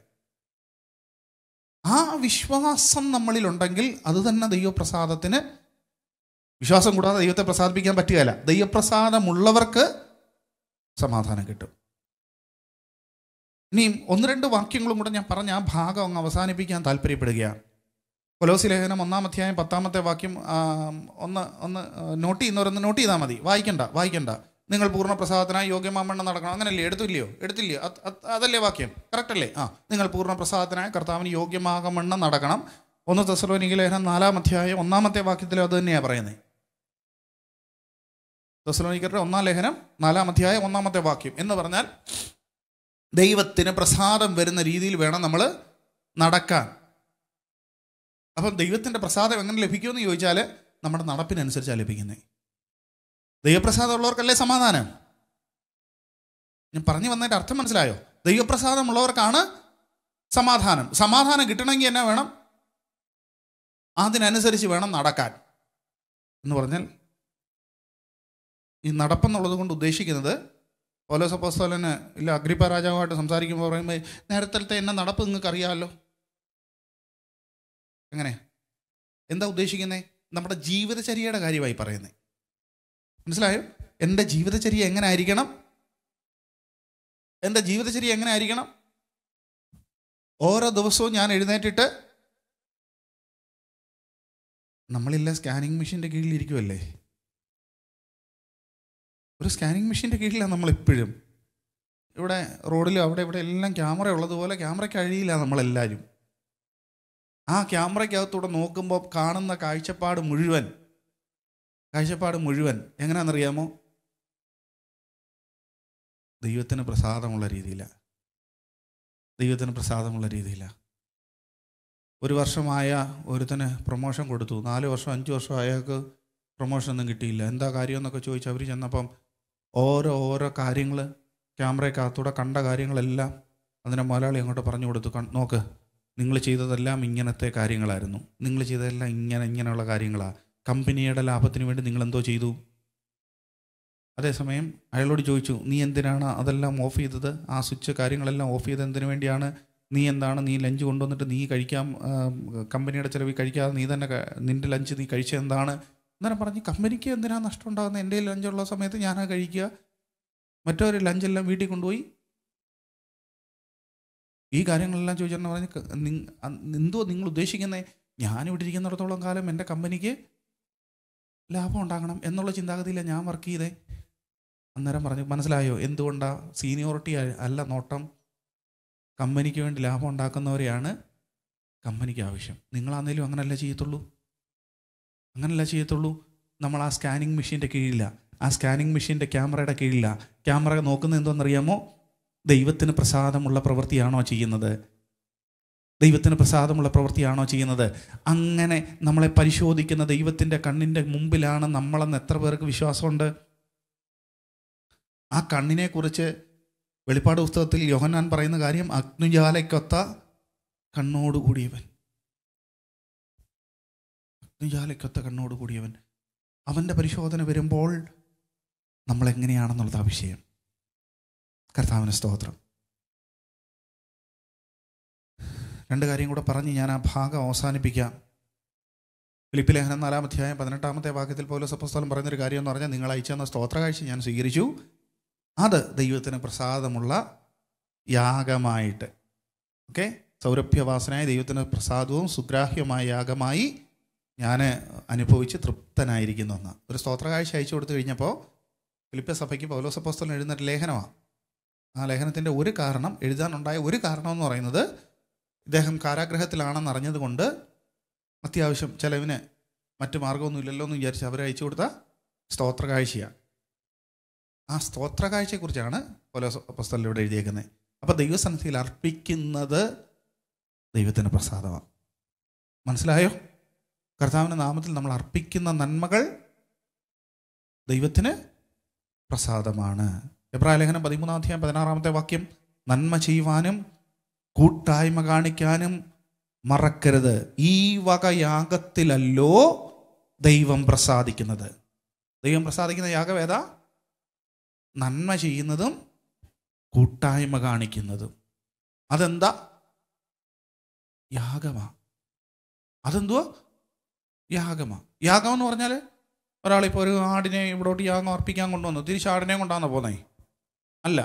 ആ വിശ്വാസം നമ്മളിലുണ്ടെങ്കിൽ അത് തന്നെ ദൈവപ്രസാദത്തിന് വിശ്വാസം കൂടാതെ ദൈവത്തെ പ്രസാദിപ്പിക്കാൻ പറ്റുകയില്ല ദൈവപ്രസാദമുള്ളവർക്ക് സമാധാനം കിട്ടും ഇനിയും ഒന്ന് രണ്ട് വാക്യങ്ങളും കൂടെ ഞാൻ പറഞ്ഞ ആ ഭാഗം അങ്ങ് അവസാനിപ്പിക്കാൻ താല്പര്യപ്പെടുകയാണ് കൊലോസി ലേഖനം ഒന്നാം അധ്യായം പത്താമത്തെ വാക്യം ആ, ഒന്ന് ഒന്ന് നോട്ട് ചെയ്യുന്നവരൊന്ന് നോട്ട് ചെയ്താൽ മതി വായിക്കണ്ട വായിക്കണ്ട നിങ്ങൾ പൂർണ്ണ പ്രസാദത്തിനായി യോഗ്യമാമണ്ണം നടക്കണം അങ്ങനല്ലേ എടുത്തില്ലയോ എടുത്തില്ലയോ അത്- അത്- അതല്ലേ വാക്യം കറക്റ്റ് അല്ലേ ആ നിങ്ങൾ പൂർണ്ണ പ്രസാദത്തിനായി കർത്താവിന് യോഗ്യമാകമണ്ണം നടക്കണം ഒന്ന് തെസലോനിക്ക് ലേഖനം നാലാം അധ്യായം ഒന്നാമത്തെ വാക്യത്തിൽ അത് തന്നെയാണ് പറയുന്നത് തെസലോനിക്കരുടെ ഒന്നാം ലേഖനം നാലാം അധ്യായം ഒന്നാമത്തെ വാക്യം എന്ന് പറഞ്ഞാൽ ദൈവത്തിന് പ്രസാദം വരുന്ന രീതിയിൽ വേണം നമ്മൾ നടക്കാൻ അപ്പം ദൈവത്തിൻ്റെ പ്രസാദം എങ്ങനെ ലഭിക്കുമെന്ന് ചോദിച്ചാൽ നമ്മുടെ നടപ്പിനനുസരിച്ചാണ് ലഭിക്കുന്നത് ദൈവപ്രസാദം ഉള്ളവർക്കല്ലേ സമാധാനം ഞാൻ പറഞ്ഞു വന്നതിൻ്റെ അർത്ഥം മനസ്സിലായോ ദൈവപ്രസാദമുള്ളവർക്കാണ് സമാധാനം സമാധാനം കിട്ടണമെങ്കിൽ എന്നാ വേണം അതിനനുസരിച്ച് വേണം നടക്കാൻ എന്ന് പറഞ്ഞാൽ ഈ നടപ്പെന്നുള്ളത് കൊണ്ട് ഉദ്ദേശിക്കുന്നത് പോലോസപ്പോസ്തോലന് ഇല്ല അഗ്രിപ്പ രാജാവുമായിട്ട് സംസാരിക്കുമ്പോൾ പറയുമ്പോൾ നേരത്തെ എന്നെ നടപ്പ് നിങ്ങൾക്ക് അറിയാമല്ലോ എങ്ങനെ എന്താ ഉദ്ദേശിക്കുന്നത് നമ്മുടെ ജീവിതചര്യയുടെ കാര്യമായി പറയുന്നത് മനസ്സിലായോ എൻ്റെ ജീവിതചര്യ എങ്ങനെ ആയിരിക്കണം എൻ്റെ ജീവിതചര്യ എങ്ങനെ ആയിരിക്കണം ഓരോ ദിവസവും ഞാൻ എഴുന്നേറ്റിട്ട് നമ്മളില്ല സ്കാനിങ് മെഷീൻ്റെ കീഴിലിരിക്കുമല്ലേ ഒരു സ്കാനിങ് മെഷീൻ്റെ കീഴിലാണ് നമ്മൾ എപ്പോഴും ഇവിടെ റോഡിലും അവിടെ ഇവിടെ എല്ലാം ക്യാമറ ഉള്ളതുപോലെ ക്യാമറയ്ക്ക് അഴിയില്ല നമ്മളെല്ലാവരും ആ ക്യാമറയ്ക്കകത്തൂടെ നോക്കുമ്പോൾ കാണുന്ന കാഴ്ചപ്പാട് മുഴുവൻ കാഴ്ചപ്പാട് മുഴുവൻ എങ്ങനെയാണെന്നറിയാമോ ദൈവത്തിന് പ്രസാദമുള്ള രീതിയിലാണ് ദൈവത്തിന് പ്രസാദമുള്ള രീതിയിലാണ് ഒരു വർഷമായ ഒരുത്തന് പ്രൊമോഷൻ കൊടുത്തു നാല് വർഷം അഞ്ച് വർഷം അയാൾക്ക് പ്രൊമോഷൻ ഒന്നും കിട്ടിയില്ല എന്താ കാര്യം എന്നൊക്കെ ചോദിച്ച് അവർ ചെന്നപ്പം ഓരോ ഓരോ കാര്യങ്ങൾ ക്യാമറയ്ക്കകത്തൂടെ കണ്ട കാര്യങ്ങളെല്ലാം അതിനെ മലയാളി അങ്ങോട്ട് പറഞ്ഞു കൊടുത്തു "കൺ- നോക്ക് നിങ്ങൾ ചെയ്തതെല്ലാം ഇങ്ങനത്തെ കാര്യങ്ങളായിരുന്നു നിങ്ങൾ ചെയ്തതെല്ലാം ഇങ്ങനെ ഇങ്ങനെയുള്ള കാര്യങ്ങളാണ് കമ്പനിയുടെ ലാഭത്തിന് വേണ്ടി നിങ്ങൾ എന്തോ ചെയ്തു അതേസമയം അയാളോട് ചോദിച്ചു നീ എന്തിനാണ് അതെല്ലാം ഓഫ് ചെയ്തത് ആ സ്വിച്ച് കാര്യങ്ങളെല്ലാം ഓഫ് ചെയ്തത് എന്തിനു വേണ്ടിയാണ് നീ എന്താണ് നീ ലഞ്ച് കൊണ്ടുവന്നിട്ട് നീ കഴിക്കാൻ ആ, കമ്പനിയുടെ ചിലവിൽ കഴിക്കാതെ നീ തന്നെ ക- നിന്റെ ലഞ്ച് നീ കഴിച്ചത് എന്താണ് അന്നേരം പറഞ്ഞ് കമ്പനിക്ക് എന്തിനാ നഷ്ടം ഉണ്ടാകുന്നത് എൻ്റെ ലഞ്ചുള്ള സമയത്ത് ഞാനാ കഴിക്കുക മറ്റൊരു ലഞ്ചെല്ലാം വീട്ടിൽ കൊണ്ടുപോയി ഈ കാര്യങ്ങളെല്ലാം ചോദിച്ചിട്ട് പറഞ്ഞ് ക- നിങ്- അ- എന്തോ നിങ്ങൾ ഉദ്ദേശിക്കുന്നത് ഞാനിവിടെ ഇരിക്കുന്നിടത്തോളം കാലം എൻ്റെ കമ്പനിക്ക് ലാഭം ഉണ്ടാകണം എന്നുള്ള ചിന്താഗതിയിലാണ് ഞാൻ വർക്ക് ചെയ്തേ അന്നേരം പറഞ്ഞു മനസ്സിലായോ എന്തുകൊണ്ടാ സീനിയോറിറ്റി അല്ല നോട്ടം കമ്പനിക്ക് വേണ്ടി ലാഭം ഉണ്ടാക്കുന്നവരെയാണ് കമ്പനിക്ക് ആവശ്യം നിങ്ങളാന്നേലും അങ്ങനല്ല ചെയ്യത്തുള്ളൂ അങ്ങനല്ല ചെയ്യത്തുള്ളൂ നമ്മൾ ആ സ്കാനിങ് മെഷീൻ്റെ കീഴില്ല ആ സ്കാനിങ് മെഷീൻ്റെ ക്യാമറയുടെ കീഴില്ല ക്യാമറ നോക്കുന്നത് എന്തോന്നറിയാമോ ദൈവത്തിന് പ്രസാദമുള്ള പ്രവൃത്തിയാണോ ചെയ്യുന്നത് ദൈവത്തിന് പ്രസാദമുള്ള പ്രവൃത്തിയാണോ ചെയ്യുന്നത് അങ്ങനെ നമ്മളെ പരിശോധിക്കുന്ന ദൈവത്തിൻ്റെ കണ്ണിൻ്റെ മുമ്പിലാണ് നമ്മളെന്ന് എത്ര പേർക്ക് വിശ്വാസമുണ്ട് ആ കണ്ണിനെക്കുറിച്ച് വെളിപ്പാട് പുസ്തകത്തിൽ യോഹന്നാൻ പറയുന്ന കാര്യം അഗ്നിജാലയ്ക്കൊത്ത കണ്ണോടുകൂടിയവൻ അഗ്നിജാലയ്ക്കൊത്ത കണ്ണോടുകൂടിയവൻ അവൻ്റെ പരിശോധന വരുമ്പോൾ നമ്മൾ എങ്ങനെയാണെന്നുള്ളത് ആ വിഷയം കർത്താവിന് സ്തോത്രം രണ്ട് കാര്യം കൂടെ പറഞ്ഞ് ഞാൻ ആ ഭാഗം അവസാനിപ്പിക്കാം ഫിലിപ്പ് ലേഖനം നാലാം അധ്യായം പതിനെട്ടാമത്തെ വാക്യത്തിൽ പോലും സപ്പസ്തലം പറയുന്നൊരു കാര്യം എന്ന് പറഞ്ഞാൽ നിങ്ങൾ അയച്ചു തന്ന സ്തോത്ര കാഴ്ച ഞാൻ സ്വീകരിച്ചു അത് ദൈവത്തിന് പ്രസാദമുള്ള യാഗമായിട്ട് ഓക്കെ സൗരഭ്യവാസനായ ദൈവത്തിന് പ്രസാദവും സുഗ്രാഹ്യമായ യാഗമായി ഞാൻ അനുഭവിച്ച് തൃപ്തനായിരിക്കുന്നു എന്ന് ഒരു സ്തോത്ര കാഴ്ച അയച്ചു കൊടുത്തു കഴിഞ്ഞപ്പോൾ ഫിലിപ്പ സഭയ്ക്ക് പൗലോസപ്പോസ്തലൻ എഴുതുന്ന ഒരു ലേഖനമാണ് ആ ലേഖനത്തിൻ്റെ ഒരു കാരണം എഴുതാനുണ്ടായ ഒരു കാരണം എന്ന് പറയുന്നത് ഇദ്ദേഹം കാരാഗ്രഹത്തിലാണെന്ന് അറിഞ്ഞതുകൊണ്ട് അത്യാവശ്യം ചിലവിന് മറ്റു മാർഗമൊന്നുമില്ലല്ലോ എന്ന് വിചാരിച്ച് അവർ അയച്ചു കൊടുത്ത സ്തോത്ര കാഴ്ചയാണ് ആ സ്തോത്ര കാഴ്ചയെക്കുറിച്ചാണ് പൗലോസ് പുസ്തകം ഇവിടെ എഴുതിയേക്കുന്നത് അപ്പോൾ ദൈവസന്നിധിയിൽ അർപ്പിക്കുന്നത് ദൈവത്തിന് പ്രസാദമാണ് മനസ്സിലായോ കർത്താവിൻ്റെ നാമത്തിൽ നമ്മൾ അർപ്പിക്കുന്ന നന്മകൾ ദൈവത്തിന് പ്രസാദമാണ് എബ്രായ ലേഖനം പതിമൂന്നാം അധ്യായം പതിനാറാമത്തെ വാക്യം നന്മ ചെയ്യുവാനും കൂട്ടായ്മ കാണിക്കാനും മറക്കരുത് ഈ വക യാഗത്തിലല്ലോ ദൈവം പ്രസാദിക്കുന്നത് ദൈവം പ്രസാദിക്കുന്ന യാഗം ഏതാ നന്മ ചെയ്യുന്നതും കൂട്ടായ്മ കാണിക്കുന്നതും അതെന്താ യാഗമാ അതെന്തുവാ യാഗമാ യാഗം എന്ന് പറഞ്ഞാൽ ഒരാളിപ്പോൾ ഒരു ആടിനെ ഇവിടോട്ട് യാഗം അർപ്പിക്കാൻ കൊണ്ടുവന്നു തിരിച്ച് ആടിനെ കൊണ്ടാണോ പോന്നേ അല്ല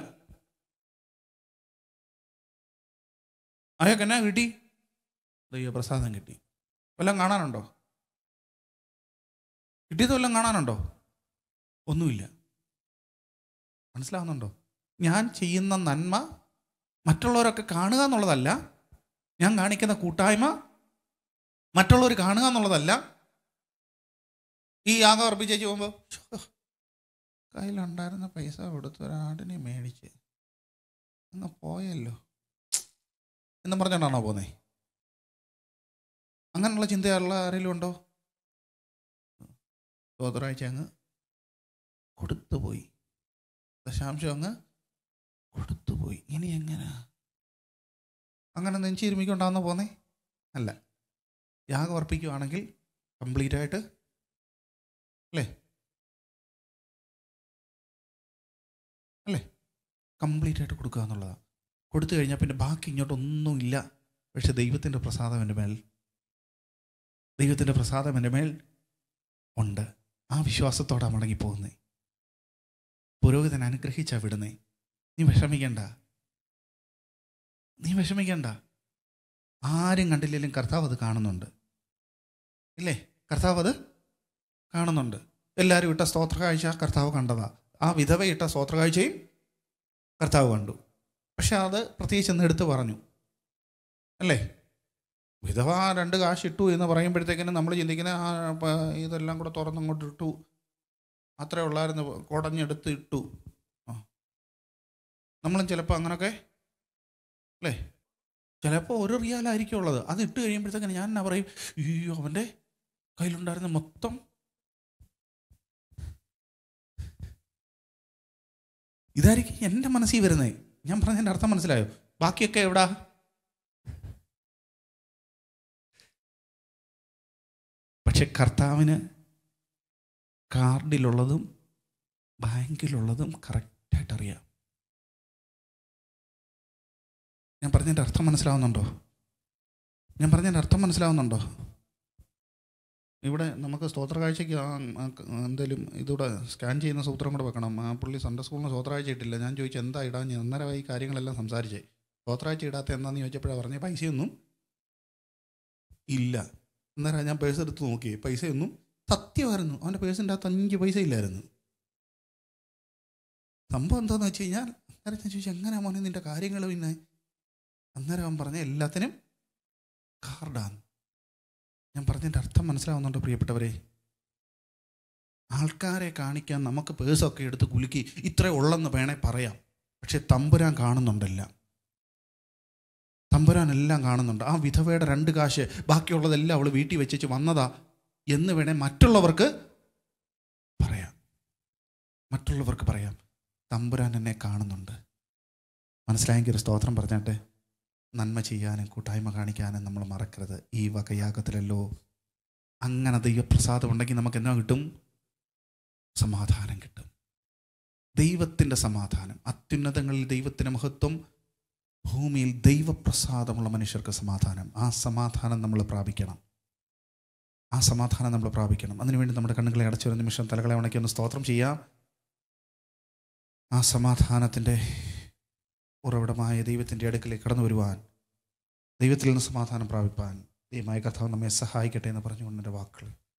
അയാൾക്ക് എന്നാ കിട്ടി ദൈവപ്രസാദം കിട്ടി വല്ലതും കാണാനുണ്ടോ കിട്ടിയത് വല്ലതും കാണാനുണ്ടോ ഒന്നുമില്ല മനസ്സിലാവുന്നുണ്ടോ ഞാൻ ചെയ്യുന്ന നന്മ മറ്റുള്ളവരൊക്കെ കാണുക എന്നുള്ളതല്ല ഞാൻ കാണിക്കുന്ന കൂട്ടായ്മ മറ്റുള്ളവർ കാണുക എന്നുള്ളതല്ല ഈ യാഗം അർപ്പിച്ചേച്ച് പോകുമ്പോൾ കയ്യിലുണ്ടായിരുന്ന പൈസ കൊടുത്ത് ഒരാടിനെ മേടിച്ച് അങ്ങ് പോയല്ലോ എന്നും പറഞ്ഞോണ്ടാണോ പോന്നേ അങ്ങനെയുള്ള ചിന്തയുള്ള ആരെങ്കിലും ഉണ്ടോ സ്തോത്രാഴ്ച അങ്ങ് കൊടുത്തു പോയി ദശാംശം അങ്ങ് കൊടുത്തുപോയി ഇനി എങ്ങനെ അങ്ങനെ നെഞ്ചിരുമിക്കൊണ്ടാന്ന് പോന്നേ അല്ല യാഗം അർപ്പിക്കുകയാണെങ്കിൽ കംപ്ലീറ്റ് ആയിട്ട് അല്ലേ അല്ലേ കംപ്ലീറ്റ് ആയിട്ട് കൊടുക്കുക എന്നുള്ളതാണ് കൊടുത്തു കഴിഞ്ഞാൽ പിന്നെ ബാക്കി ഇങ്ങോട്ടൊന്നുമില്ല പക്ഷെ ദൈവത്തിൻ്റെ പ്രസാദം എൻ്റെ മേൽ ദൈവത്തിൻ്റെ പ്രസാദം എൻ്റെ മേൽ ഉണ്ട് ആ വിശ്വാസത്തോടെ മടങ്ങിപ്പോകുന്നേ പുരോഹിതൻ അനുഗ്രഹിച്ചാ വിടുന്നേ നീ വിഷമിക്കണ്ട നീ വിഷമിക്കണ്ട ആരും കണ്ടില്ലെങ്കിലും കർത്താവ് അത് കാണുന്നുണ്ട് ഇല്ലേ കർത്താവ് അത് കാണുന്നുണ്ട് എല്ലാവരും ഇട്ട സ്തോത്ര കാഴ്ച കർത്താവ് കണ്ടതാ ആ വിധവ ഇട്ട സ്തോത്ര കാഴ്ചയും കർത്താവ് കണ്ടു പക്ഷെ അത് പ്രത്യേകിച്ച് എന്ന് എടുത്ത് പറഞ്ഞു അല്ലേ വിധവ രണ്ട് കാശ് ഇട്ടു എന്ന് പറയുമ്പോഴത്തേക്കിനും നമ്മൾ ചിന്തിക്കുന്ന ആ പ- ഇതെല്ലാം കൂടെ തുറന്നങ്ങോട്ട് ഇട്ടു അത്രേ ഉള്ളായിരുന്നു കുടഞ്ഞെടുത്ത് ഇട്ടു ആ നമ്മളും ചിലപ്പോൾ അങ്ങനൊക്കെ അല്ലേ ചിലപ്പോൾ ഒരു റിയാലായിരിക്കും ഉള്ളത് അത് ഇട്ട് കഴിയുമ്പോഴത്തേക്കിന് ഞാൻ എന്നാ പറയും അയ്യോ അവൻ്റെ കയ്യിലുണ്ടായിരുന്ന മൊത്തം ഇതായിരിക്കും എൻ്റെ മനസ്സിൽ വരുന്നത് ഞാൻ പറഞ്ഞതിൻ്റെ അർത്ഥം മനസ്സിലായോ ബാക്കിയൊക്കെ എവിടാ പക്ഷെ കർത്താവിന് കാർഡിലുള്ളതും ബാങ്കിലുള്ളതും കറക്റ്റായിട്ട് അറിയാം ഞാൻ പറഞ്ഞതിൻ്റെ അർത്ഥം മനസ്സിലാവുന്നുണ്ടോ ഞാൻ പറഞ്ഞതിൻ്റെ അർത്ഥം മനസ്സിലാവുന്നുണ്ടോ ഇവിടെ നമുക്ക് സ്തോത്ര കാഴ്ചയ്ക്ക് ആ ആ ക- എന്തേലും ഇതൂടെ സ്കാൻ ചെയ്യുന്ന സൂത്രം കൂടെ വെക്കണം ആ പുള്ളി സൺഡേ സ്കൂളിന് സ്തോത്ര കാഴ്ച ഇട്ടില്ല ഞാൻ ചോദിച്ചു എന്താ ഇടാൻ ഞാൻ അന്നേരമായി ഈ കാര്യങ്ങളെല്ലാം സംസാരിച്ചേ സ്തോത്ര കാഴ്ച ഇടാത്ത എന്താന്ന് ചോദിച്ചപ്പോഴാണ് പറഞ്ഞ പൈസയൊന്നും ഇല്ല അന്നേരം ഞാൻ പേഴ്സ് എടുത്ത് നോക്കി പൈസയൊന്നും സത്യമായിരുന്നു അവൻ്റെ പേഴ്സിൻ്റെ അകത്ത് അഞ്ച് പൈസ ഇല്ലായിരുന്നു സംഭവം എന്താണെന്ന് വെച്ച് കഴിഞ്ഞാൽ അന്നേരം ഞാൻ ചോദിച്ചു എങ്ങനെയാ മോനെ നിൻ്റെ കാര്യങ്ങൾ പിന്നെ അന്നേരം അവൻ പറഞ്ഞ എല്ലാത്തിനും കാർഡാണ് ഞാൻ പറഞ്ഞതിൻ്റെ അർത്ഥം മനസ്സിലാവുന്നുണ്ടോ പ്രിയപ്പെട്ടവരെ ആൾക്കാരെ കാണിക്കാൻ നമുക്ക് പേഴ്സൊക്കെ എടുത്ത് കുലുക്കി ഇത്ര ഉള്ളെന്ന് വേണേ പറയാം പക്ഷെ തമ്പുരാൻ കാണുന്നുണ്ടല്ല തമ്പുരാൻ എല്ലാം കാണുന്നുണ്ട് ആ വിധവയുടെ രണ്ട് കാശ് ബാക്കിയുള്ളതെല്ലാം അവൾ വീട്ടിൽ വെച്ചേച്ച് വന്നതാ എന്ന് വേണേ മറ്റുള്ളവർക്ക് പറയാം മറ്റുള്ളവർക്ക് പറയാം തമ്പുരാൻ എന്നെ കാണുന്നുണ്ട് മനസ്സിലായെങ്കിൽ ഒരു സ്തോത്രം പറഞ്ഞാട്ടെ നന്മ ചെയ്യാനും കൂട്ടായ്മ കാണിക്കാനും നമ്മൾ മറക്കരുത് ഈ വകയാഗത്തിലല്ലോ അങ്ങനെ ദൈവപ്രസാദം ഉണ്ടെങ്കിൽ നമുക്ക് എന്നാ കിട്ടും സമാധാനം കിട്ടും ദൈവത്തിൻ്റെ സമാധാനം അത്യുന്നതങ്ങളിൽ ദൈവത്തിൻ്റെ മഹത്വം ഭൂമിയിൽ ദൈവപ്രസാദമുള്ള മനുഷ്യർക്ക് സമാധാനം ആ സമാധാനം നമ്മൾ പ്രാപിക്കണം ആ സമാധാനം നമ്മൾ പ്രാപിക്കണം അതിനുവേണ്ടി നമ്മുടെ കണ്ണുകളെ അടച്ചൊരു നിമിഷം തലകളെ ഉണക്കി ഒന്ന് സ്തോത്രം ചെയ്യാം ആ സമാധാനത്തിൻ്റെ ഉറവിടമായ ദൈവത്തിൻ്റെ അടുക്കലേക്ക് കടന്നു വരുവാൻ ദൈവത്തിൽ നിന്ന് സമാധാനം പ്രാപിപ്പാൻ ദൈവമായ കർത്താവ് നമ്മെ സഹായിക്കട്ടെ എന്ന് പറഞ്ഞുകൊണ്ട് എൻ്റെ വാക്കുകൾ